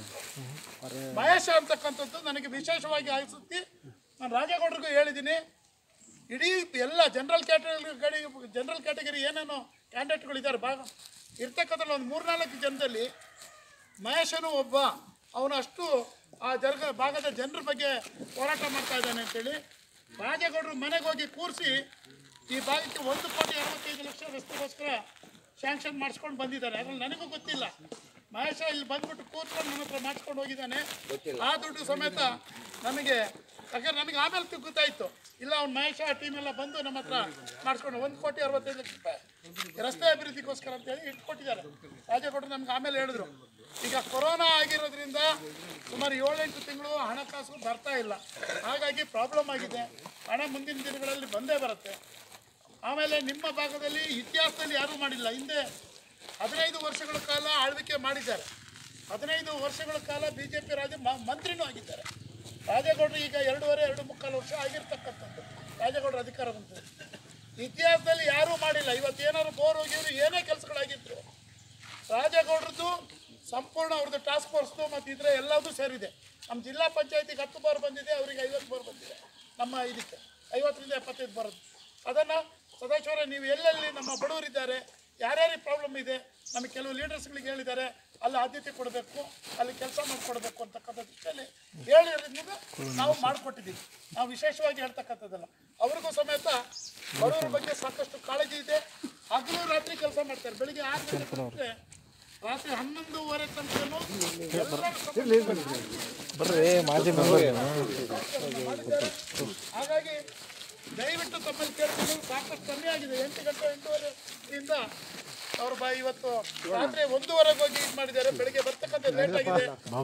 ಮಹೇಶ ಅಂತಕ್ಕಂಥದ್ದು ನನಗೆ ವಿಶೇಷವಾಗಿ ಆಯಿಸುತ್ತಿ ನಾನು ರಾಜೇಗೌಡರಿಗೂ ಹೇಳಿದ್ದೀನಿ ಇಡೀ ಎಲ್ಲ ಜನರಲ್ ಕ್ಯಾಟಗರಿ ಜನರಲ್ ಕ್ಯಾಟಗರಿ ಏನೇನು ಕ್ಯಾಂಡಿಡೇಟ್ಗಳಿದ್ದಾರೆ ಭಾಗ ಇರ್ತಕ್ಕಂಥದ್ದು ಒಂದು ಮೂರ್ನಾಲ್ಕು ಜನದಲ್ಲಿ ಮಹೇಶನು ಒಬ್ಬ ಅವನು ಅಷ್ಟು ಆ ಜರ್ಗ ಭಾಗದ ಜನರ ಬಗ್ಗೆ ಹೋರಾಟ ಮಾಡ್ತಾ ಇದ್ದಾನೆ ಅಂತೇಳಿ ರಾಜೇಗೌಡರು ಮನೆಗೆ ಹೋಗಿ ಕೂರಿಸಿ ಈ ಭಾಗಕ್ಕೆ ಒಂದು ಕೋಟಿ ಅರವತ್ತೈದು ಲಕ್ಷ ರಸ್ತೆಗೋಸ್ಕರ ಶಾಂಕ್ಷನ್ ಮಾಡಿಸ್ಕೊಂಡು ಬಂದಿದ್ದಾರೆ ಅದ್ರಲ್ಲಿ ನನಗೂ ಗೊತ್ತಿಲ್ಲ ಮಹೇಶ ಇಲ್ಲಿ ಬಂದ್ಬಿಟ್ಟು ಕೂತ್ಕೊಂಡು ನನ್ನ ಹತ್ರ ಮಾಡಿಸ್ಕೊಂಡು ಹೋಗಿದ್ದಾನೆ ಆ ದುಡ್ಡು ಸಮೇತ ನಮಗೆ ಯಾಕಂದ್ರೆ ನನಗೆ ಆಮೇಲೆ ತಿ- ಗೊತ್ತಾಯ್ತು ಇಲ್ಲ ಅವ್ನು ಮಹೇಶ ಟೀಮ್ ಎಲ್ಲ ಬಂದು ನಮ್ಮ ಹತ್ರ ಮಾಡಿಸ್ಕೊಂಡು ಒಂದು ಕೋಟಿ ಅರವತ್ತೈದು ಲಕ್ಷ ರೂಪಾಯಿ ರಸ್ತೆ ಅಭಿವೃದ್ಧಿಗೋಸ್ಕರ ಅಂತೇಳಿ ಇಟ್ಕೊಟ್ಟಿದ್ದಾರೆ ರಾಜೇಗೌಡರು ನಮ್ಗೆ ಆಮೇಲೆ ಹೇಳಿದ್ರು ಈಗ ಕೊರೋನಾ ಆಗಿರೋದ್ರಿಂದ ಸುಮಾರು ಏಳೆಂಟು ತಿಂಗಳು ಹಣಕಾಸು ಬರ್ತಾ ಇಲ್ಲ ಹಾಗಾಗಿ ಪ್ರಾಬ್ಲಮ್ ಆಗಿದೆ ಹಣ ಮುಂದಿನ ದಿನಗಳಲ್ಲಿ ಬಂದೇ ಬರುತ್ತೆ ಆಮೇಲೆ ನಿಮ್ಮ ಭಾಗದಲ್ಲಿ ಇತಿಹಾಸದಲ್ಲಿ ಯಾರೂ ಮಾಡಿಲ್ಲ ಹಿಂದೆ ಹದಿನೈದು ವರ್ಷಗಳ ಕಾಲ ಆಳ್ವಿಕೆ ಮಾಡಿದ್ದಾರೆ ಹದಿನೈದು ವರ್ಷಗಳ ಕಾಲ ಬಿ ಜೆ ಪಿ ರಾಜ್ಯ ಮ- ಮಂತ್ರಿನೂ ಆಗಿದ್ದಾರೆ ರಾಜೇಗೌಡರು ಈಗ ಎರಡೂವರೆ ಎರಡು ಮುಕ್ಕಾಲು ವರ್ಷ ಆಗಿರ್ತಕ್ಕಂಥದ್ದು ರಾಜೇಗೌಡರ ಅಧಿಕಾರ ಬಂತು ಇತಿಹಾಸದಲ್ಲಿ ಯಾರೂ ಮಾಡಿಲ್ಲ ಇವತ್ತು ಏನಾದ್ರು ಬೋರ್ ಹೋಗಿದ್ರು ಏನೇ ಕೆಲಸಗಳಾಗಿದ್ರು ರಾಜೇಗೌಡರದ್ದು ಸಂಪೂರ್ಣ ಅವ್ರದ್ದು ಟಾಸ್ಕ್ ಫೋರ್ಸ್ದು ಮತ್ತು ಇದ್ರೆ ಎಲ್ಲದೂ ಸೇರಿದೆ ನಮ್ಮ ಜಿಲ್ಲಾ ಪಂಚಾಯತಿಗೆ ಹತ್ತು ಬಾರ್ ಬಂದಿದೆ ಅವರಿಗೆ ಐವತ್ತು ಬಾರ್ ಬಂದಿದೆ ನಮ್ಮ ಇದಕ್ಕೆ ಐವತ್ತರಿಂದ ಎಪ್ಪತ್ತೈದು ಬರೋದು ಅದನ್ನು ಸದಾಶಿವರ ನೀವು ಎಲ್ಲೆಲ್ಲಿ ನಮ್ಮ ಬಡವರಿದ್ದಾರೆ ಯಾರ್ಯಾರಿಗೆ ಪ್ರಾಬ್ಲಮ್ ಇದೆ ನಮಗೆ ಕೆಲವು ಲೀಡರ್ಸ್ಗಳಿಗೆ ಹೇಳಿದ್ದಾರೆ ಅಲ್ಲಿ ಆದ್ಯತೆ ಕೊಡಬೇಕು ಅಲ್ಲಿ ಕೆಲಸ ಮಾಡಿಕೊಡ್ಬೇಕು ಅಂತಕ್ಕಂಥ ದೃಷ್ಟಿಯಲ್ಲಿ ಹೇಳಿರೋದ್ರಿಂದ ನಾವು ಮಾಡಿಕೊಟ್ಟಿದ್ದೀವಿ ನಾವು ವಿಶೇಷವಾಗಿ ಹೇಳ್ತಕ್ಕಂಥದ್ದಲ್ಲ ಅವ್ರಿಗೂ ಸಮೇತ ಬಡವರ ಬಗ್ಗೆ ಸಾಕಷ್ಟು ಕಾಳಜಿ ಇದೆ ಹಗಲು ರಾತ್ರಿ ಕೆಲಸ ಮಾಡ್ತಾರೆ ಬೆಳಿಗ್ಗೆ ಆರು ಗಂಟೆ ಬಿಟ್ರೆ ರಾತ್ರಿ ಹನ್ನೊಂದುವರೆ ತನಕನೂ ಎಲ್ಲರೂ ಸಮಸ್ಯೆ ಬರ್ರಿ ಮಾಜಿ ಮೆಂಬರ್ ಮಾಡಿದ್ದಾರೆ. ಹಾಗಾಗಿ ದಯವಿಟ್ಟು ತಮ್ಮಲ್ಲಿ ಕೇಳ್ತೀನಿ ಸಾಕಷ್ಟು ಕಮ್ಮಿ ಆಗಿದೆ ಎಂಟು ಗಂಟೆ ಎಂಟೂವರೆಯಿಂದ ಅವ್ರು ಬಾ ಇವತ್ತು ರಾತ್ರಿ ಒಂದೂವರೆಗೆ ಹೋಗಿ ಇದು ಮಾಡಿದ್ದಾರೆ ಬೆಳಿಗ್ಗೆ ಬರ್ತಕ್ಕಂಥ ಲೇಟ್ ಆಗಿದೆ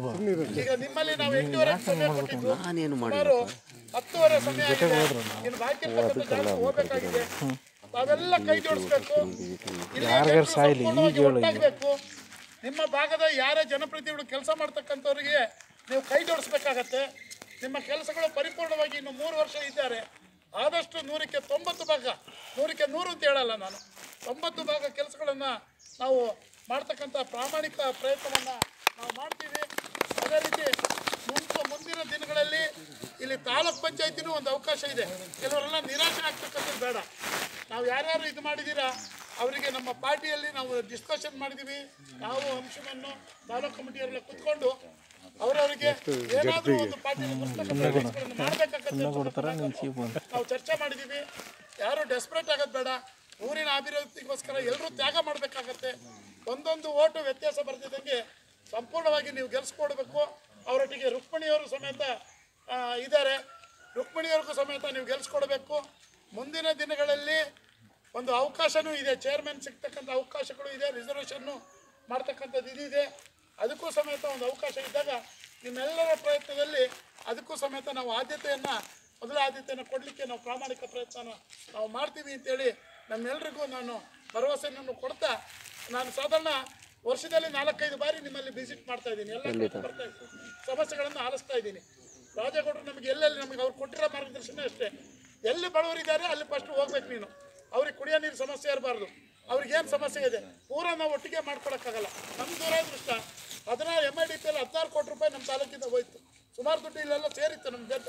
ಈಗ ನಿಮ್ಮಲ್ಲಿ ನಾವು ಎಂಟೂವರೆ ಸಮಯ ಕೊಟ್ಟಿದ್ದು ಸುಮಾರು ಹತ್ತುವರೆ ಸಮಯ ಆಗಿದೆ ಇನ್ನು ಬಾಕಿ ಇರ್ತಕ್ಕಂಥ ಜಾಗ ಹೋಗ್ಬೇಕಾಗಿದೆ ತಾವೆಲ್ಲ ಕೈ ಜೋಡಿಸ್ಬೇಕು ಇಲ್ಲಿ ಜನರು ಸಂಪೂರ್ಣವಾಗಿ ಒಟ್ಟಾಗ್ಬೇಕು ನಿಮ್ಮ ಭಾಗದ ಯಾರೇ ಜನಪ್ರತಿನಿಧಿಗಳು ಕೆಲಸ ಮಾಡ್ತಕ್ಕಂಥವ್ರಿಗೆ ನೀವು ಕೈ ಜೋಡಿಸ್ಬೇಕಾಗತ್ತೆ ನಿಮ್ಮ ಕೆಲಸಗಳು ಪರಿಪೂರ್ಣವಾಗಿ ಇನ್ನು ಮೂರು ವರ್ಷ ಇದ್ದಾರೆ ಆದಷ್ಟು ನೂರಕ್ಕೆ ತೊಂಬತ್ತು ಭಾಗ ನೂರಕ್ಕೆ ನೂರು ಅಂತ ಹೇಳಲ್ಲ ನಾನು ತೊಂಬತ್ತು ಭಾಗ ಕೆಲಸಗಳನ್ನು ನಾವು ಮಾಡ್ತಕ್ಕಂಥ ಪ್ರಾಮಾಣಿಕ ಪ್ರಯತ್ನವನ್ನು ನಾವು ಮಾಡ್ತೀವಿ ಅದೇ ರೀತಿ ಮುಂದೆ ಮುಂದಿನ ದಿನಗಳಲ್ಲಿ ಇಲ್ಲಿ ತಾಲೂಕ್ ಪಂಚಾಯತಿನೂ ಒಂದು ಅವಕಾಶ ಇದೆ ಕೆಲವರೆಲ್ಲ ನಿರಾಶೆ ಆಗ್ತಕ್ಕಂಥದ್ದು ಬೇಡ ನಾವು ಯಾರ್ಯಾರು ಇದು ಮಾಡಿದ್ದೀರಾ ಅವರಿಗೆ ನಮ್ಮ ಪಾರ್ಟಿಯಲ್ಲಿ ನಾವು ಡಿಸ್ಕಷನ್ ಮಾಡಿದ್ದೀವಿ ನಾವು ಅಂಶವನ್ನು ತಾಲೂಕು ಕಮಿಟಿಯವರೆಲ್ಲ ಕುತ್ಕೊಂಡು ಅವರವರಿಗೆ ಏನಾದರೂ ಒಂದು ಪಾರ್ಟಿಯಲ್ಲಿ ಮಾಡಬೇಕಾಗತ್ತೆ ನಾವು ಚರ್ಚೆ ಮಾಡಿದ್ದೀವಿ ಯಾರು ಡೆಸ್ಪರೇಟ್ ಆಗೋದು ಬೇಡ ಊರಿನ ಅಭಿವೃದ್ಧಿಗೋಸ್ಕರ ಎಲ್ಲರೂ ತ್ಯಾಗ ಮಾಡಬೇಕಾಗತ್ತೆ ಒಂದೊಂದು ಓಟು ವ್ಯತ್ಯಾಸ ಬರ್ತಿದ್ದಂಗೆ ಸಂಪೂರ್ಣವಾಗಿ ನೀವು ಗೆಲ್ಸ್ಕೊಡ್ಬೇಕು ಅವರೊಟ್ಟಿಗೆ ರುಕ್ಮಿಣಿಯವರು ಸಮೇತ ಆ, ಇದ್ದಾರೆ ರುಕ್ಮಿಣಿಯವ್ರಿಗೂ ಸಮೇತ ನೀವು ಗೆಲ್ಸ್ಕೊಡ್ಬೇಕು ಮುಂದಿನ ದಿನಗಳಲ್ಲಿ ಒಂದು ಅವಕಾಶನೂ ಇದೆ ಚೇರ್ಮನ್ ಸಿಗ್ತಕ್ಕಂಥ ಅವಕಾಶಗಳು ಇದೆ ರಿಸರ್ವೇಷನ್ನು ಮಾಡ್ತಕ್ಕಂಥದ್ದು ಇದಿದೆ ಅದಕ್ಕೂ ಸಮೇತ ಒಂದು ಅವಕಾಶ ಇದ್ದಾಗ ನಿಮ್ಮೆಲ್ಲರ ಪ್ರಯತ್ನದಲ್ಲಿ ಅದಕ್ಕೂ ಸಮೇತ ನಾವು ಆದ್ಯತೆಯನ್ನು ಮೊದಲ ಆದ್ಯತೆಯನ್ನು ಕೊಡಲಿಕ್ಕೆ ನಾವು ಪ್ರಾಮಾಣಿಕ ಪ್ರಯತ್ನ ನಾವು ಮಾಡ್ತೀವಿ ಅಂತೇಳಿ ನಮ್ಮೆಲ್ಲರಿಗೂ ನಾನು ಭರವಸೆಯನ್ನು ಕೊಡ್ತಾ ನಾನು ಸಾಧಾರಣ ವರ್ಷದಲ್ಲಿ ನಾಲ್ಕೈದು ಬಾರಿ ನಿಮ್ಮಲ್ಲಿ ವಿಸಿಟ್ ಮಾಡ್ತಾ ಇದ್ದೀನಿ ಎಲ್ಲ ಕಡೆ ಬರ್ತಾ ಇದ್ದೀನಿ ಸಮಸ್ಯೆಗಳನ್ನು ಆಲಿಸ್ತಾ ಇದ್ದೀನಿ ರಾಜೇಗೌಡರು ನಮಗೆ ಎಲ್ಲೆಲ್ಲಿ ನಮಗೆ ಅವ್ರು ಕೊಟ್ಟಿರೋ ಮಾರ್ಗದರ್ಶನ ಅಷ್ಟೇ ಎಲ್ಲಿ ಬಡವರಿದ್ದಾರೆ ಅಲ್ಲಿ ಫಸ್ಟ್ ಹೋಗ್ಬೇಕು ನೀನು ಅವ್ರಿಗೆ ಕುಡಿಯೋ ನೀರು ಸಮಸ್ಯೆ ಇರಬಾರ್ದು ಅವ್ರಿಗೇನು ಸಮಸ್ಯೆ ಇದೆ ಪೂರ ನಾವು ಒಟ್ಟಿಗೆ ಮಾಡ್ಕೊಡಕ್ಕಾಗಲ್ಲ ನಮ್ಮ ದುರಾದೃಷ್ಟ ಹದಿನಾರು ಎಮ್ ಐ ಡಿ ಪಿ ಅಲ್ಲಿ ಹದಿನಾರು ಕೋಟಿ ರೂಪಾಯಿ ನಮ್ಮ ತಾಲೂಕಿಂದ ಹೋಯ್ತು ಸುಮಾರು ದುಡ್ಡು ಇಲ್ಲೆಲ್ಲ ಸೇರಿತ್ತು ನಮ್ಮ ಬೇರೆ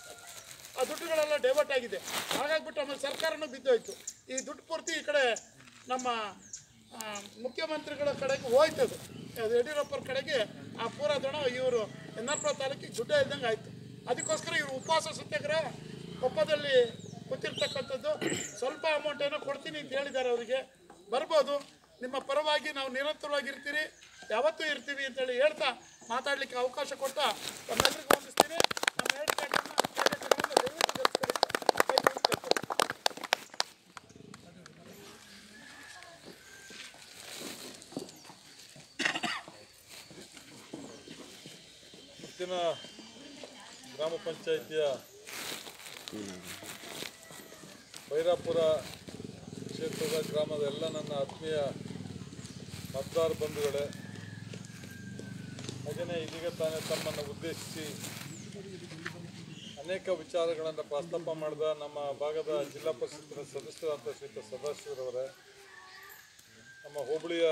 ಆ ದುಡ್ಡುಗಳೆಲ್ಲ ಡೈವರ್ಟ್ ಆಗಿದೆ ಹಾಗಾಗ್ಬಿಟ್ಟು ಆಮೇಲೆ ಸರ್ಕಾರನೂ ಬಿದ್ದೋಯ್ತು ಈ ದುಡ್ಡು ಪೂರ್ತಿ ಈ ಕಡೆ ನಮ್ಮ ಆ, ಮುಖ್ಯಮಂತ್ರಿಗಳ ಕಡೆಗೆ ಹೋಯ್ತು ಅದು ಅದು ಯಡಿಯೂರಪ್ಪರ ಕಡೆಗೆ ಆ ಪೂರ ದಣ ಇವರು ಎನ್ನಾರ್ಪುರ ತಾಲೂಕಿಗೆ ದುಡ್ಡ ಇದ್ದಂಗೆ ಆಯಿತು ಅದಕ್ಕೋಸ್ಕರ ಇವರು ಉಪವಾಸ ಸತ್ಯಾಗ್ರಹ ಕೊಪ್ಪದಲ್ಲಿ ಕೂತಿರ್ತಕ್ಕಂಥದ್ದು ಸ್ವಲ್ಪ ಅಮೌಂಟ್ ಏನೋ ಕೊಡ್ತೀನಿ ಅಂತ ಹೇಳಿದ್ದಾರೆ ಅವರಿಗೆ ಬರ್ಬೋದು ನಿಮ್ಮ ಪರವಾಗಿ ನಾವು ನಿರಂತರವಾಗಿರ್ತೀರಿ ಯಾವತ್ತೂ ಇರ್ತೀವಿ ಅಂತೇಳಿ ಹೇಳ್ತಾ ಮಾತಾಡಲಿಕ್ಕೆ ಅವಕಾಶ ಕೊಟ್ಟ ತಮ್ಮೆಲ್ಲರಿಗೂ ವಂದಿಸ್ತೀನಿ ನಮ್ಮ ಎರಡು ಕ್ಯಾಂಡಿಡೇಟ್ನ ಕ್ಯಾಂಡಿಡೇಟ್ಗಳನ್ನು ದಯವಿಟ್ಟು ಇವತ್ತಿನ ಗ್ರಾಮ ಪಂಚಾಯಿತಿಯ ಬೈರಾಪುರ ಕ್ಷೇತ್ರದ ಗ್ರಾಮದ ಎಲ್ಲ ನನ್ನ ಆತ್ಮೀಯ ಮತದಾರ ಬಂಧುಗಳೇ ಹಾಗೆಯೇ ಇದೀಗ ತಾನೇ ತಮ್ಮನ್ನು ಉದ್ದೇಶಿಸಿ ಅನೇಕ ವಿಚಾರಗಳನ್ನು ಪ್ರಸ್ತಾಪ ಮಾಡಿದ ನಮ್ಮ ಭಾಗದ ಜಿಲ್ಲಾ ಪರಿಷತ್ತಿನ ಸದಸ್ಯರಾದ ಶ್ರೀಯುತ ಸದಾಶಿವರವರೇ ನಮ್ಮ ಹೋಬಳಿಯ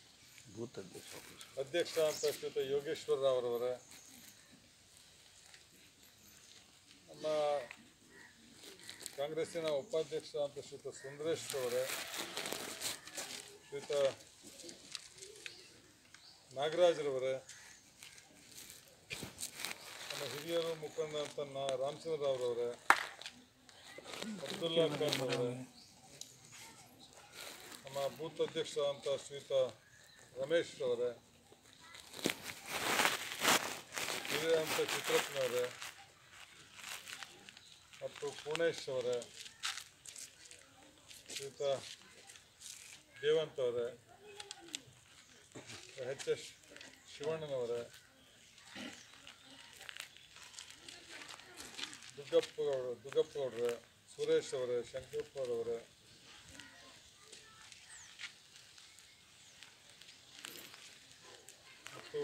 ಅಧ್ಯಕ್ಷ ಅಂತ ಶ್ರೀಯುತ ಯೋಗೇಶ್ವರ ರಾವ್ರವರೇ ನಮ್ಮ ಕಾಂಗ್ರೆಸ್ಸಿನ ಉಪಾಧ್ಯಕ್ಷ ಅಂತ ಶ್ರೀಯುತ ಸುಂದರೇಶ್ ಅವರೇ ಶ್ರೀಯುತ ನಾಗರಾಜ್ರವರೇ ನಮ್ಮ ಹಿರಿಯರು ಮುಖಂಡ ಅಂತ ನಾ ರಾಮಚಂದ್ರರಾವ್ರವರೇ ಅಬ್ದುಲ್ಲಾ ಖಾನ್ ಅವರೇ ನಮ್ಮ ಬೂತ್ ಅಧ್ಯಕ್ಷ ಅಂತ ಶ್ರೀಯುತ ರಮೇಶ್ ಅವರೇ ಹಿರಿಯ ಅಂತ ಚಿತ್ರಪ್ಪನವರೇ ಮತ್ತು ಪೂರ್ಣೇಶ್ ಅವರೇ ಶ್ರೀಯುತ ದೇವಂತ್ ಅವರೇ ಎಚ್ ಎಸ್ ಶಿವಣ್ಣನವರೇ ದುಗ್ಗಪ್ಪ ಗೌಡ ದುಗ್ಗಪ್ಪ ಗೌಡ್ರೆ ಸುರೇಶ್ ಅವರೇ ಶಂಕರಪ್ಪರವರೇ ಮತ್ತು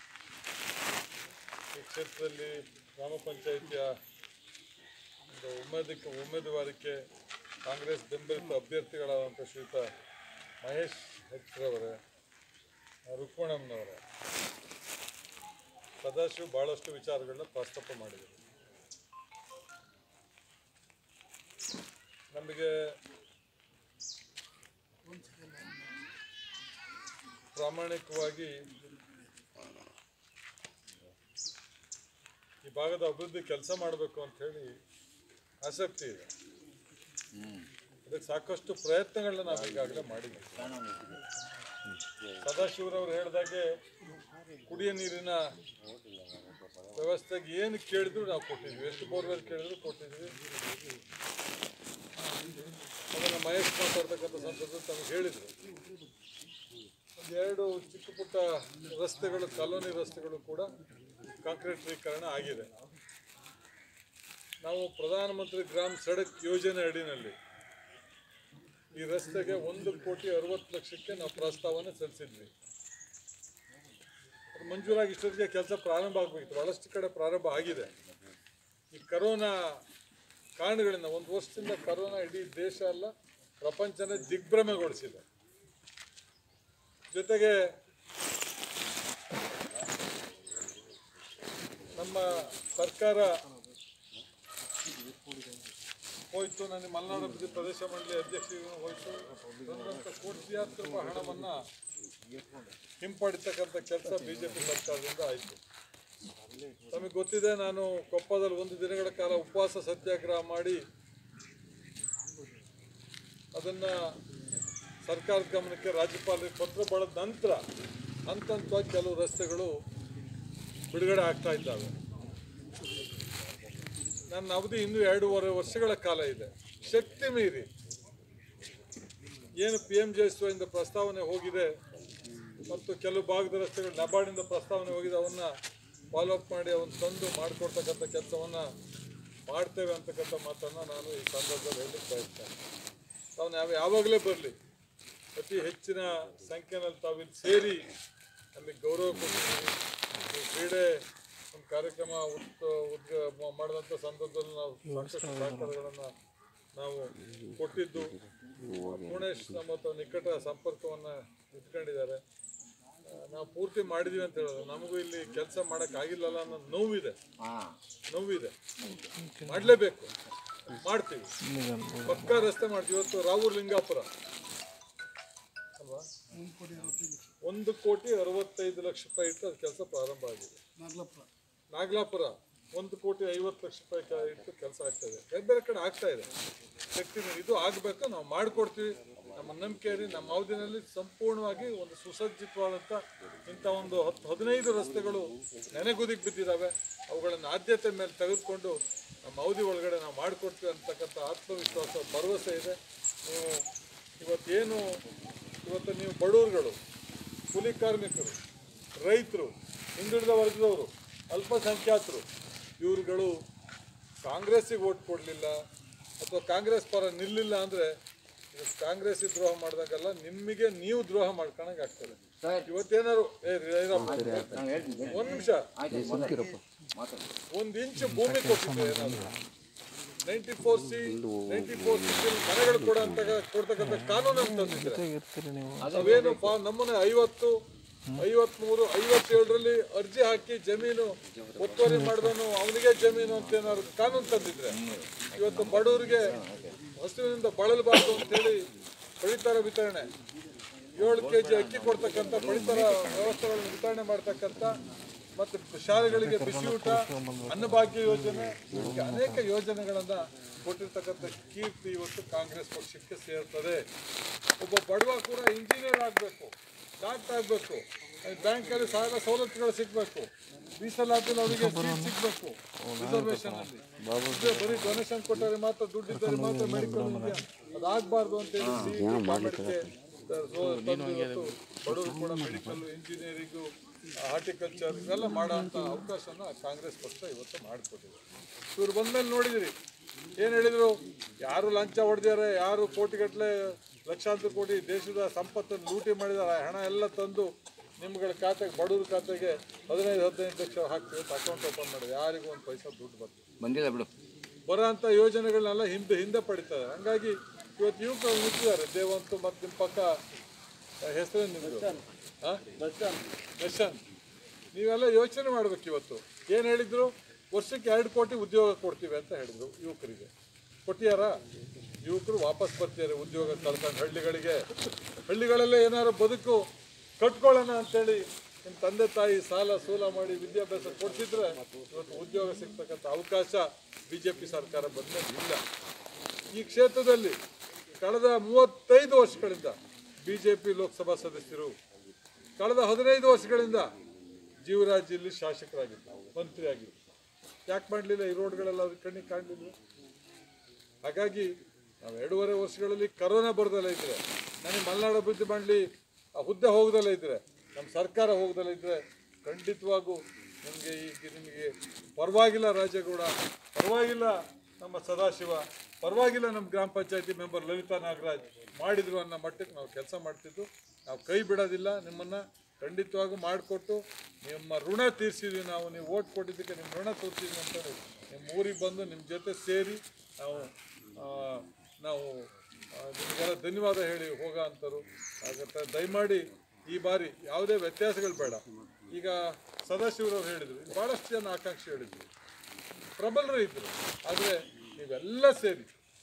ಈ ಕ್ಷೇತ್ರದಲ್ಲಿ ಗ್ರಾಮ ಪಂಚಾಯಿತಿಯ ಒಂದು ಉಮೇದಕ್ಕೆ ಉಮೇದುವಾರಿಕೆ ಕಾಂಗ್ರೆಸ್ ಬೆಂಬಲಿತ ಅಭ್ಯರ್ಥಿಗಳಾದಂಥ ಶ್ರೀಯುತ ಮಹೇಶ್ ಹೆಚ್ರವರೇ ರುಕ್ಮಣಮ್ಮನವರೇ ಸದಾಶಿವ್ ಭಾಳಷ್ಟು ವಿಚಾರಗಳನ್ನ ಪ್ರಸ್ತಾಪ ಮಾಡಿದರು ನಮಗೆ ಪ್ರಾಮಾಣಿಕವಾಗಿ ಈ ಭಾಗದ ಅಭಿವೃದ್ಧಿ ಕೆಲಸ ಮಾಡಬೇಕು ಅಂತ ಹೇಳಿ ಆಸಕ್ತಿ ಇದೆ ಅದಕ್ಕೆ ಸಾಕಷ್ಟು ಪ್ರಯತ್ನಗಳನ್ನ ನಾವು ಈಗಾಗಲೇ ಮಾಡಿದ್ದೀವಿ ಸದಾಶಿವರವ್ರು ಹೇಳಿದಾಗೆ ಕುಡಿಯ ನೀರಿನ ವ್ಯವಸ್ಥೆಗೆ ಏನು ಕೇಳಿದ್ರು ನಾವು ಕೊಟ್ಟಿದ್ವಿ ಎಷ್ಟು ಬೋರ್ವೆಲ್ ಕೇಳಿದ್ರು ಕೊಟ್ಟಿದ್ವಿ ಅದನ್ನು ಮಹೇಶ್ ಮಾತಾಡ್ತಕ್ಕಂಥ ಸಂದರ್ಭದಲ್ಲಿ ತಮಗೆ ಹೇಳಿದರು ಎರಡು ಚಿಕ್ಕ ಪುಟ್ಟ ರಸ್ತೆಗಳು ಕಾಲೋನಿ ರಸ್ತೆಗಳು ಕೂಡ ಕಾಂಕ್ರೀಟೀಕರಣ ಆಗಿದೆ ನಾವು ಪ್ರಧಾನಮಂತ್ರಿ ಗ್ರಾಮ್ ಸಡಕ್ ಯೋಜನೆ ಅಡಿನಲ್ಲಿ ಈ ರಸ್ತೆಗೆ ಒಂದು ಕೋಟಿ ಅರವತ್ತು ಲಕ್ಷಕ್ಕೆ ನಾವು ಪ್ರಸ್ತಾವನೆ ಸಲ್ಲಿಸಿದ್ವಿ ಅದು ಮಂಜೂರಾಗಿ ಇಷ್ಟೊತ್ತಿಗೆ ಕೆಲಸ ಪ್ರಾರಂಭ ಆಗಬೇಕಿತ್ತು ಭಾಳಷ್ಟು ಕಡೆ ಪ್ರಾರಂಭ ಆಗಿದೆ ಈ ಕರೋನಾ ಕಾರಣಗಳಿಂದ ಒಂದು ವರ್ಷದಿಂದ ಕರೋನಾ ಇಡೀ ದೇಶ ಅಲ್ಲ ಪ್ರಪಂಚನೇ ದಿಗ್ಭ್ರಮೆಗೊಳಿಸಿದೆ ಜೊತೆಗೆ ನಮ್ಮ ಸರ್ಕಾರ ಹೋಯ್ತು ನನಗೆ ಮಲೆನಾಡು ಅಭಿವೃದ್ಧಿ ಪ್ರದೇಶ ಮಂಡಳಿ ಅಧ್ಯಕ್ಷರಿಗೂ ಹೋಯ್ತು ಬಂದಂಥ ಕೋಟ್ಯಾಂತರ ರೂಪಾಯಿ ಹಣವನ್ನು ಹಿಂಪಡಿತಕ್ಕಂಥ ಕೆಲಸ ಬಿ ಜೆ ಪಿ ಸರ್ಕಾರದಿಂದ ಆಯಿತು ತಮಗೆ ಗೊತ್ತಿದೆ ನಾನು ಕೊಪ್ಪದಲ್ಲಿ ಒಂದು ದಿನಗಳ ಕಾಲ ಉಪವಾಸ ಸತ್ಯಾಗ್ರಹ ಮಾಡಿ ಅದನ್ನು ಸರ್ಕಾರದ ಗಮನಕ್ಕೆ ರಾಜ್ಯಪಾಲರಿಗೆ ಪತ್ರ ಬಳೆದ ನಂತರ ಹಂತ ಹಂತವಾಗಿ ಕೆಲವು ರಸ್ತೆಗಳು ಬಿಡುಗಡೆ ಆಗ್ತಾ ಇದ್ದಾವೆ ನನ್ನ ಅವಧಿ ಇನ್ನೂ ಎರಡೂವರೆ ವರ್ಷಗಳ ಕಾಲ ಇದೆ ಶಕ್ತಿ ಮೀರಿ ಏನು ಪಿ ಎಮ್ ಇಂದ ಪ್ರಸ್ತಾವನೆ ಹೋಗಿದೆ ಮತ್ತು ಕೆಲವು ಭಾಗದ ರಸ್ತೆಗಳು ನಬಾರ್ಡಿಂದ ಪ್ರಸ್ತಾವನೆ ಹೋಗಿದೆ ಅವನ್ನ ಫಾಲೋ ಅಪ್ ಮಾಡಿ ಅವನ್ನ ತಂದು ಮಾಡಿಕೊಡ್ತಕ್ಕಂಥ ಕೆಲಸವನ್ನು ಮಾಡ್ತೇವೆ ಅಂತಕ್ಕಂಥ ಮಾತನ್ನು ನಾನು ಈ ಸಂದರ್ಭದಲ್ಲಿ ಹೇಳಲಿಕ್ಕೆ ಬಯಸ್ತೇನೆ ತಾವು ನಾವು ಯಾವಾಗಲೇ ಬರಲಿ ಅತಿ ಹೆಚ್ಚಿನ ಸಂಖ್ಯೆಯಲ್ಲಿ ತಾವಿಲ್ಲಿ ಸೇರಿ ಅಲ್ಲಿ ಗೌರವ ಕೊಡ್ತೀವಿ ಈ ಕ್ರೀಡೆ ಒಂದು ಕಾರ್ಯಕ್ರಮ ಉತ್ ಉದ್ಗ ಮ- ಮಾಡಿದಂಥ ಸಂದರ್ಭದಲ್ಲಿ ನಾವು ಸಾಕಷ್ಟು ಸಹಕಾರಗಳನ್ನು ನಾವು ಕೊಟ್ಟಿದ್ದು ಪೂರ್ಣೇಶ್ ನಮ್ಮ ಹತ್ರ ನಿಕಟ ಸಂಪರ್ಕವನ್ನು ಇಟ್ಕೊಂಡಿದ್ದಾರೆ ಆ, ನಾವು ಪೂರ್ತಿ ಮಾಡಿದೀವಿ ಅಂತ ಹೇಳೋದು ನಮಗೂ ಇಲ್ಲಿ ಕೆಲಸ ಮಾಡೋಕ್ಕಾಗಿಲ್ಲಲ್ಲ ಅನ್ನೋ ನೋವಿದೆ ನೋವಿದೆ ಮಾಡಲೇಬೇಕು ಮಾಡ್ತೀವಿ ಪಕ್ಕ ರಸ್ತೆ ಮಾಡ್ತೀವಿ ಇವತ್ತು ರಾವೂರ್ ಲಿಂಗಾಪುರ ಅಲ್ವಾ ಒಂದು ಕೋಟಿ ಅರವತ್ತೈದು ಲಕ್ಷ ರೂಪಾಯಿ ಇಟ್ಟು ಅದು ಕೆಲಸ ಪ್ರಾರಂಭ ಆಗಿದೆ ನಾಗಲಾಪುರ ಒಂದು ಕೋಟಿ ಐವತ್ತು ಲಕ್ಷ ರೂಪಾಯಿ ಕ- ಇಟ್ಟು ಕೆಲಸ ಆಗ್ತಾ ಇದೆ ಬೇರೆ ಬೇರೆ ಕಡೆ ಆಗ್ತಾ ಇದೆ ಶಕ್ತಿ ಮೀರಿ. ಇದು ಆಗಬೇಕು ನಾವು ಮಾಡಿಕೊಡ್ತೀವಿ ನಮ್ಮ ನಂಬಿಕೆ ಇದೆ ನಮ್ಮ ಅವಧಿನಲ್ಲಿ ಸಂಪೂರ್ಣವಾಗಿ ಒಂದು ಸುಸಜ್ಜಿತವಾದಂಥ ಇಂಥ ಒಂದು ಹತ್ತು ಹದಿನೈದು ರಸ್ತೆಗಳು ನೆನೆಗುದಿಗೆ ಬಿದ್ದಿದ್ದಾವೆ ಅವುಗಳನ್ನು ಆದ್ಯತೆ ಮೇಲೆ ತೆಗೆದುಕೊಂಡು ನಮ್ಮ ಅವಧಿ ಒಳಗಡೆ ನಾವು ಮಾಡಿಕೊಡ್ತೀವಿ ಅಂತಕ್ಕಂಥ ಆತ್ಮವಿಶ್ವಾಸ ಭರವಸೆ ಇದೆ ನೀವು ಇವತ್ತೇನು ಇವತ್ತು ನೀವು ಬಡವರುಗಳು ಕೂಲಿ ಕಾರ್ಮಿಕರು ರೈತರು ಹಿಂದುಳಿದ ವರ್ಗದವರು ಅಲ್ಪಸಂಖ್ಯಾತರು ಇವ್ರುಗಳು ಕಾಂಗ್ರೆಸ್ಸಿಗೆ ಓಟ್ ಕೊಡಲಿಲ್ಲ ಅಥವಾ ಕಾಂಗ್ರೆಸ್ ಪರ ನಿಲ್ಲಿಲ್ಲ ಅಂದರೆ ಕಾಂಗ್ರೆಸ್ಸಿಗೆ ದ್ರೋಹ ಮಾಡಿದಾಗಲ್ಲ ನಿಮಗೆ ನೀವು ದ್ರೋಹ ಮಾಡ್ಕೊಳಂಗೆ ಆಗ್ತದೆ ಇವತ್ತೇನಾರು ಏ ರೈರಪ್ಪ, ನಾನು ಹೇಳ್ತೀನಿ ಒಂದ್ ನಿಮಿಷ ಒಂದ್ ಇಂಚು ಭೂಮಿ ಕೊಟ್ಟಿದ್ರೆ ಏನಾದ್ರು ninety four C ninety four C ಮನೆಗಳು ಕೊಡಂತ ಕೊಡ್ತಕ್ಕಂಥ ಕಾನೂನು ಅಂತಂದಿದ್ರೆ ಇರ್ತೀರಿ ನೀವು ಅವೇನು ಫಾ- ನಮ್ಮನೆ ಐವತ್ತು ಐವತ್ಮೂರು ಐವತ್ತೇಳರಲ್ಲಿ ಅರ್ಜಿ ಹಾಕಿ ಜಮೀನು ಒತ್ತುವರಿ ಮಾಡಿದವನು ಅವನಿಗೆ ಜಮೀನು ಅಂತ ಏನಾದ್ರು ಕಾನೂನು ತಂದಿದ್ರೆ ಇವತ್ತು ಬಡವರಿಗೆ ಹಸುವಿನಿಂದ ಬಳಲಬಾರ್ದು ಅಂತೇಳಿ ಪಡಿತರ ವಿತರಣೆ ಏಳು ಕೆ ಜಿ ಅಕ್ಕಿ ಕೊಡ್ತಕ್ಕಂಥ ಪಡಿತರ ವ್ಯವಸ್ಥೆಗಳನ್ನು ವಿತರಣೆ ಮಾಡ್ತಕ್ಕಂಥ ಮತ್ತು ಶಾಲೆಗಳಿಗೆ ಬಿಸಿ ಊಟ ಅನ್ನಭಾಗ್ಯ ಯೋಜನೆ ಹೀಗೆ ಅನೇಕ ಯೋಜನೆಗಳನ್ನ ಕೊಟ್ಟಿರ್ತಕ್ಕಂಥ ಕೀರ್ತಿ ಇವತ್ತು ಕಾಂಗ್ರೆಸ್ ಪಕ್ಷಕ್ಕೆ ಸೇರ್ತದೆ ಒಬ್ಬ ಬಡವ ಕೂಡ ಇಂಜಿನಿಯರ್ ಆಗಬೇಕು ಡಾಕ್ಟರ್ ಆಗಬೇಕು ಬ್ಯಾಂಕಲ್ಲಿ ಸಾಲ ಸವಲತ್ತುಗಳು ಸಿಗಬೇಕು ಮೀಸಲಾತಿಯಲ್ಲಿ ಅವರಿಗೆ ಸೀಟ್ ಸಿಗಬೇಕು ರಿಸರ್ವೇಷನ್ ಅಲ್ಲಿ ಇದೇ ಬರೀ ಡೊನೇಷನ್ ಕೊಟ್ಟರೆ ಮಾತ್ರ ದುಡ್ಡಿದ್ದರೆ ಮಾತ್ರ ಮೆಡಿಕಲ್ ಇದೆಯಾ ಅದಾಗಬಾರ್ದು ಅಂತೇಳಿ CET ಮಾಡಿಕೆ ತಂದು ಇವತ್ತು ಬಡವರು ಕೂಡ ಮೆಡಿಕಲ್ ಇಂಜಿನಿಯರಿಂಗು ಹಾರ್ಟಿಕಲ್ಚರ್ ಇವೆಲ್ಲ ಮಾಡೋಂಥ ಅವಕಾಶನ ಕಾಂಗ್ರೆಸ್ ಪಕ್ಷ ಇವತ್ತು ಮಾಡಿಕೊಟ್ಟಿದೆ ಇವ್ರು ಬಂದ್ಮೇಲೆ ನೋಡಿದಿರಿ ಏನು ಹೇಳಿದರು ಯಾರು ಲಂಚ ಹೊಡೆದಿದ್ದಾರೆ ಯಾರು ಕೋಟಿಗಟ್ಟಲೆ ಲಕ್ಷಾಂತರ ಕೋಟಿ ದೇಶದ ಸಂಪತ್ತನ್ನು ಲೂಟಿ ಮಾಡಿದ್ದಾರೆ ಆ ಹಣ ಎಲ್ಲ ತಂದು ನಿಮ್ಗಳ ಖಾತೆಗೆ ಬಡವ್ರ ಖಾತೆಗೆ ಹದಿನೈದು ಹದಿನೈದು ಲಕ್ಷ ಹಾಕ್ತೀವಿ ಅಂತ ಅಕೌಂಟ್ ಓಪನ್ ಮಾಡಿದೆ ಯಾರಿಗೂ ಒಂದು ಪೈಸಾ ದುಡ್ಡು ಬರ್ತದೆ ಬಂದಿಲ್ಲ ಬಿಡು ಬರೋಂಥ ಯೋಜನೆಗಳನ್ನೆಲ್ಲ ಹಿಂದೆ ಹಿಂದೆ ಪಡಿತಾರೆ ಹಂಗಾಗಿ ಇವತ್ತು ಯುವಕರು ನಿಂತಿದ್ದಾರೆ ದೇವಂತು ಮತ್ತು ನಿಮ್ಮ ಪಕ್ಕ ಹೆಸರು ನಿಮ್ಮದು ದರ್ಶನ್ ನೀವೆಲ್ಲ ಯೋಚನೆ ಮಾಡ್ಬೇಕು ಇವತ್ತು ಏನು ಹೇಳಿದ್ರು ವರ್ಷಕ್ಕೆ ಎರಡು ಕೋಟಿ ಉದ್ಯೋಗ ಕೊಡ್ತೀವಿ ಅಂತ ಹೇಳಿದ್ರು ಯುವಕರಿಗೆ ಕೊಟ್ಟಿಯಾರ ಯುವಕರು ವಾಪಸ್ ಬರ್ತಿದ್ದಾರೆ ಉದ್ಯೋಗ ಕಳ್ಕೊಂಡು ಹಳ್ಳಿಗಳಿಗೆ ಹಳ್ಳಿಗಳಲ್ಲೇ ಏನಾದ್ರು ಬದುಕು ಕಟ್ಕೊಳ್ಳೋಣ ಅಂತೇಳಿ ನಿಮ್ಮ ತಂದೆ ತಾಯಿ ಸಾಲ ಸೂಲ ಮಾಡಿ ವಿದ್ಯಾಭ್ಯಾಸ ಕೊಡ್ತಿದ್ರೆ ಇವತ್ತು ಉದ್ಯೋಗ ಸಿಗ್ತಕ್ಕಂಥ ಅವಕಾಶ ಬಿ ಜೆ ಪಿ ಸರ್ಕಾರ ಬಂದ್ಮೇಲೆ ಇಲ್ಲ ಈ ಕ್ಷೇತ್ರದಲ್ಲಿ ಕಳೆದ ಮೂವತ್ತೈದು ವರ್ಷಗಳಿಂದ ಬಿ ಜೆ ಪಿ ಲೋಕಸಭಾ ಸದಸ್ಯರು ಕಳೆದ ಹದಿನೈದು ವರ್ಷಗಳಿಂದ ಜೀವರಾಜ್ ಇಲ್ಲಿ ಶಾಸಕರಾಗಿದ್ದರು ಮಂತ್ರಿ ಆಗಿದ್ದರು ಯಾಕೆ ಮಾಡಲಿಲ್ಲ ಈ ರೋಡ್ಗಳೆಲ್ಲ ಅವ್ರ ಕಣ್ಣಿಗೆ ಕಾಣಲಿಲ್ಲ ಹಾಗಾಗಿ ನಾವು ಎರಡೂವರೆ ವರ್ಷಗಳಲ್ಲಿ ಕರೋನಾ ಬರ್ದಲ್ಲ ಇದ್ರೆ ನನಗೆ ಮಲೆನಾಡು ಅಭಿವೃದ್ಧಿ ಮಾಡಲಿ ಆ ಹುದ್ದೆ ಹೋಗ್ದಲ್ಲ ಇದ್ರೆ ನಮ್ಮ ಸರ್ಕಾರ ಹೋಗ್ದಲ್ಲ ಇದ್ರೆ ಖಂಡಿತವಾಗೂ ನಿಮಗೆ ಈಗ ನಿಮಗೆ ಪರವಾಗಿಲ್ಲ ರಾಜೇಗೌಡ ಪರವಾಗಿಲ್ಲ ನಮ್ಮ ಸದಾಶಿವ ಪರವಾಗಿಲ್ಲ ನಮ್ಮ ಗ್ರಾಮ ಪಂಚಾಯತಿ ಮೆಂಬರ್ ಲಲಿತಾ ನಾಗರಾಜ್ ಮಾಡಿದ್ರು ಅನ್ನೋ ಮಟ್ಟಕ್ಕೆ ನಾವು ಕೆಲಸ ಮಾಡ್ತಿದ್ದು ನಾವು ಕೈ ಬಿಡೋದಿಲ್ಲ ನಿಮ್ಮನ್ನು ಖಂಡಿತವಾಗೂ ಮಾಡಿಕೊಟ್ಟು ನಿಮ್ಮ ಋಣ ತೀರಿಸಿದ್ವಿ ನಾವು ನೀವು ಓಟ್ ಕೊಟ್ಟಿದ್ದಕ್ಕೆ ನಿಮ್ಮ ಋಣ ತೀರ್ಸಿದ್ವಿ ಅಂತ ನಿಮ್ಮ ಊರಿಗೆ ಬಂದು ನಿಮ್ಮ ಜೊತೆ ಸೇರಿ ನಾವು ಆ, ನಾವು ಆ, ನಿಮಗೆಲ್ಲ ಧನ್ಯವಾದ ಹೇಳಿ ಹೋಗೋ ಅಂಥವ್ರು ಹಾಗಂತ ದಯಮಾಡಿ ಈ ಬಾರಿ ಯಾವುದೇ ವ್ಯತ್ಯಾಸಗಳು ಬೇಡ ಈಗ ಸದಾಶಿವರವ್ರು ಹೇಳಿದರು ಭಾಳಷ್ಟು ಜನ ಆಕಾಂಕ್ಷಿ ಹೇಳಿದರು ಪ್ರಬಲರು ಇದ್ದರು ಆದರೆ ನೀವೆಲ್ಲ ಸೇರಿ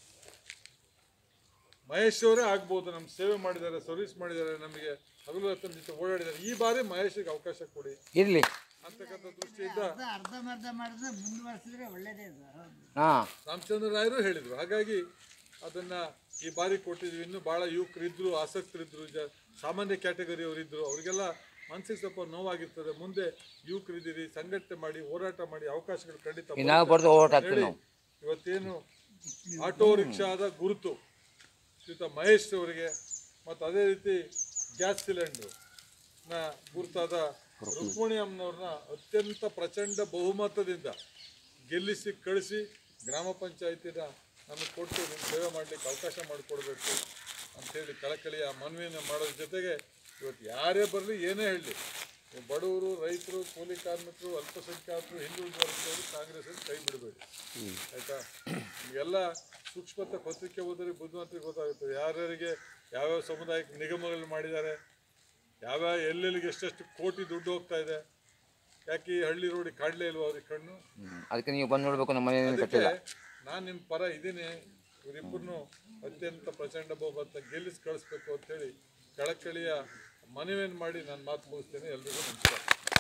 ಮಹೇಶ್ ಅವರೇ ಆಗ್ಬೋದು ನಮ್ಮ ಸೇವೆ ಮಾಡಿದ್ದಾರೆ ಸರ್ವಿಸ್ ಮಾಡಿದ್ದಾರೆ ನಮಗೆ ಹಗಲು ಹೊತ್ತು ಜೊತೆ ಓಡಾಡಿದ್ದಾರೆ ಈ ಬಾರಿ ಮಹೇಶ್ಗೆ ಅವಕಾಶ ಕೊಡಿ ಇರ್ಲಿ ಅಂತಕ್ಕಂಥ ದೃಷ್ಟಿಯಿಂದ ಅರ್ಧಂಬರ್ಧ ಮಾಡಿದ್ರೆ ಮುಂದುವರಿಸಿದ್ರೆ ಒಳ್ಳೇದೇ ಸರ್ ಹಾ ರಾಮಚಂದ್ರ ರಾಯರು ಹೇಳಿದರು ಹಾಗಾಗಿ ಅದನ್ನು ಈ ಬಾರಿ ಕೊಟ್ಟಿದ್ವಿ ಇನ್ನೂ ಭಾಳ ಯುವಕರಿದ್ದರು ಆಸಕ್ತರಿದ್ದರು ಜ ಸಾಮಾನ್ಯ ಕ್ಯಾಟಗರಿಯವರಿದ್ದರು ಅವರಿಗೆಲ್ಲ ಮನಸ್ಸಿಗೆ ಸ್ವಲ್ಪ ನೋವಾಗಿರ್ತದೆ ಮುಂದೆ ಯುವಕರಿದ್ದೀರಿ ಸಂಘಟನೆ ಮಾಡಿ ಹೋರಾಟ ಮಾಡಿ ಅವಕಾಶಗಳು ಖಂಡಿತ ಇನ್ನಾಗ ಬರ್ದು ಹೋರಾಟ ಆಗ್ತೀವಿ ಹೇಳಿ ನಾವು ಇವತ್ತೇನು ಆಟೋ ರಿಕ್ಷಾದ ಗುರುತು ಶ್ರೀಯುತ ಮಹೇಶ್ ಅವರಿಗೆ ಮತ್ತು ಅದೇ ರೀತಿ ಗ್ಯಾಸ್ ಸಿಲಿಂಡ್ರು ನ ಗುರುತಾದ ರುಕ್ಮಿಣಿ ಅಮ್ಮನವ್ರನ್ನ ಅತ್ಯಂತ ಪ್ರಚಂಡ ಬಹುಮತದಿಂದ ಗೆಲ್ಲಿಸಿ ಕಳಿಸಿ ಗ್ರಾಮ ಪಂಚಾಯತಿನ ನಮಗೆ ಕೊಟ್ಟು ನಿಮ್ಮ ಸೇವೆ ಮಾಡಲಿಕ್ಕೆ ಅವಕಾಶ ಮಾಡಿಕೊಡ್ಬೇಕು ಅಂಥೇಳಿ ಕಳಕಳಿಯ ಮನವಿಯನ್ನು ಮಾಡೋದ್ರ ಜೊತೆಗೆ ಇವತ್ತು ಯಾರೇ ಬರಲಿ ಏನೇ ಹೇಳಲಿ ಬಡವರು ರೈತರು ಕೂಲಿ ಕಾರ್ಮಿಕರು ಅಲ್ಪಸಂಖ್ಯಾತರು ಹಿಂದುಳಿದ ವರ್ಗದವರು ಕಾಂಗ್ರೆಸ್ ಕೈ ಬಿಡಬೇಡಿ ಆಯ್ತಾ ನಿಮಗೆಲ್ಲ ಸೂಕ್ಷ್ಮತೆ ಪತ್ರಿಕೆ ಓದಿದ್ರೆ ಬುದ್ಧಿವಂತರಿಗೆ ಗೊತ್ತಾಗುತ್ತದೆ ಯಾರ್ಯಾರಿಗೆ ಯಾವ್ಯಾವ ಸಮುದಾಯಕ್ಕೆ ನಿಗಮಗಳು ಮಾಡಿದ್ದಾರೆ ಯಾವ್ಯಾವ ಎಲ್ಲೆಲ್ಲಿಗೆ ಎಷ್ಟೆಷ್ಟು ಕೋಟಿ ದುಡ್ಡು ಹೋಗ್ತಾ ಇದೆ ಯಾಕೆ ಈ ಹಳ್ಳಿ ರೋಡಿಗೆ ಕಾಡಲೇ ಇಲ್ವಾ ಅವ್ರಿಗೆ ಕಣ್ಣು ಅದಕ್ಕೆ ನೀವು ಬಂದು ನೋಡ್ಬೇಕು ನಮ್ಮ ಮನೆ ಅದಕ್ಕೆ ಕಟ್ಟಿಲ್ಲ ನಾನು ನಿಮ್ಮ ಪರ ಇದ್ದೀನಿ ಇವರಿಬ್ಬರನ್ನು ಅತ್ಯಂತ ಪ್ರಚಂಡ ಬಹುಮತ ಗೆಲ್ಲಿಸಿ ಕಳಿಸ್ಬೇಕು ಅಂತೇಳಿ ಕಳಕಳಿಯ ಮನವಿಯನ್ನು ಮಾಡಿ ನಾನು ಮಾತು ಮುಗಿಸ್ತೇನೆ ಎಲ್ರಿಗೂ ನಮಸ್ಕಾರ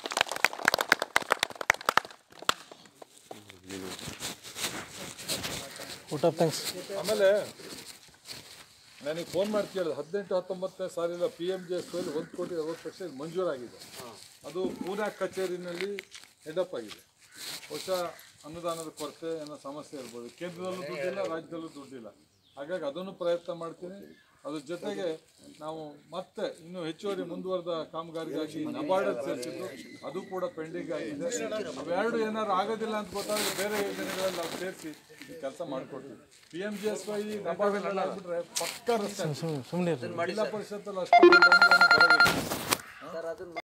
ಊಟ ಥ್ಯಾಂಕ್ಸ್ ಆಮೇಲೆ ನನಗೆ ಫೋನ್ ಮಾಡಿ ಕೇಳಿದೆ ಹದಿನೆಂಟು ಹತ್ತೊಂಬತ್ತನೇ ಸಾಲಿನ ಪಿ ಎಮ್ ಜೆ ಎಸ್ ಒಂದು ಕೋಟಿ ಅರವತ್ತು ಲಕ್ಷ ಇದು ಮಂಜೂರಾಗಿದೆ ಅದು ಪೂನಾ ಕಚೇರಿನಲ್ಲಿ ಹೆಡಪ್ ಆಗಿದೆ ಬಹುಶಃ ಅನುದಾನದ ಕೊರತೆ ಏನೋ ಸಮಸ್ಯೆ ಇರ್ಬೋದು ಕೇಂದ್ರದಲ್ಲೂ ದುಡ್ಡಿಲ್ಲ ರಾಜ್ಯದಲ್ಲೂ ದುಡ್ಡಿಲ್ಲ ಹಾಗಾಗಿ ಅದನ್ನು ಪ್ರಯತ್ನ ಮಾಡ್ತೀನಿ ಅದ್ರ ಜೊತೆಗೆ ನಾವು ಮತ್ತೆ ಇನ್ನೂ ಹೆಚ್ಚುವರಿ ಮುಂದುವರೆದ ಕಾಮಗಾರಿಗಾಗಿ ನಬಾರ್ಡ್ ಸೇರಿಸಿದ್ದು ಅದು ಕೂಡ ಪೆಂಡಿಂಗ್ ಆಗಿದೆ ಅವೆರಡು ಏನಾದ್ರು ಆಗೋದಿಲ್ಲ ಅಂತ ಗೊತ್ತಾದ್ರೆ ಬೇರೆ ಯೋಜನೆಗಳಲ್ಲಿ ನಾವು ಸೇರಿಸಿ ಕೆಲಸ ಮಾಡಿಕೊಡ್ತೀವಿ P M G S Y NABARD ಆಗ್ಬಿಟ್ರೆ ಪಕ್ಕ ರಸ್ತೆ ಸುಮ್ಮನೆ ಜಿಲ್ಲಾ ಪರಿಷತ್ತಲ್ಲಿ ಅಷ್ಟು ದೊಡ್ಡ ಅನುದಾನ ಬರೋದಿಲ್ಲ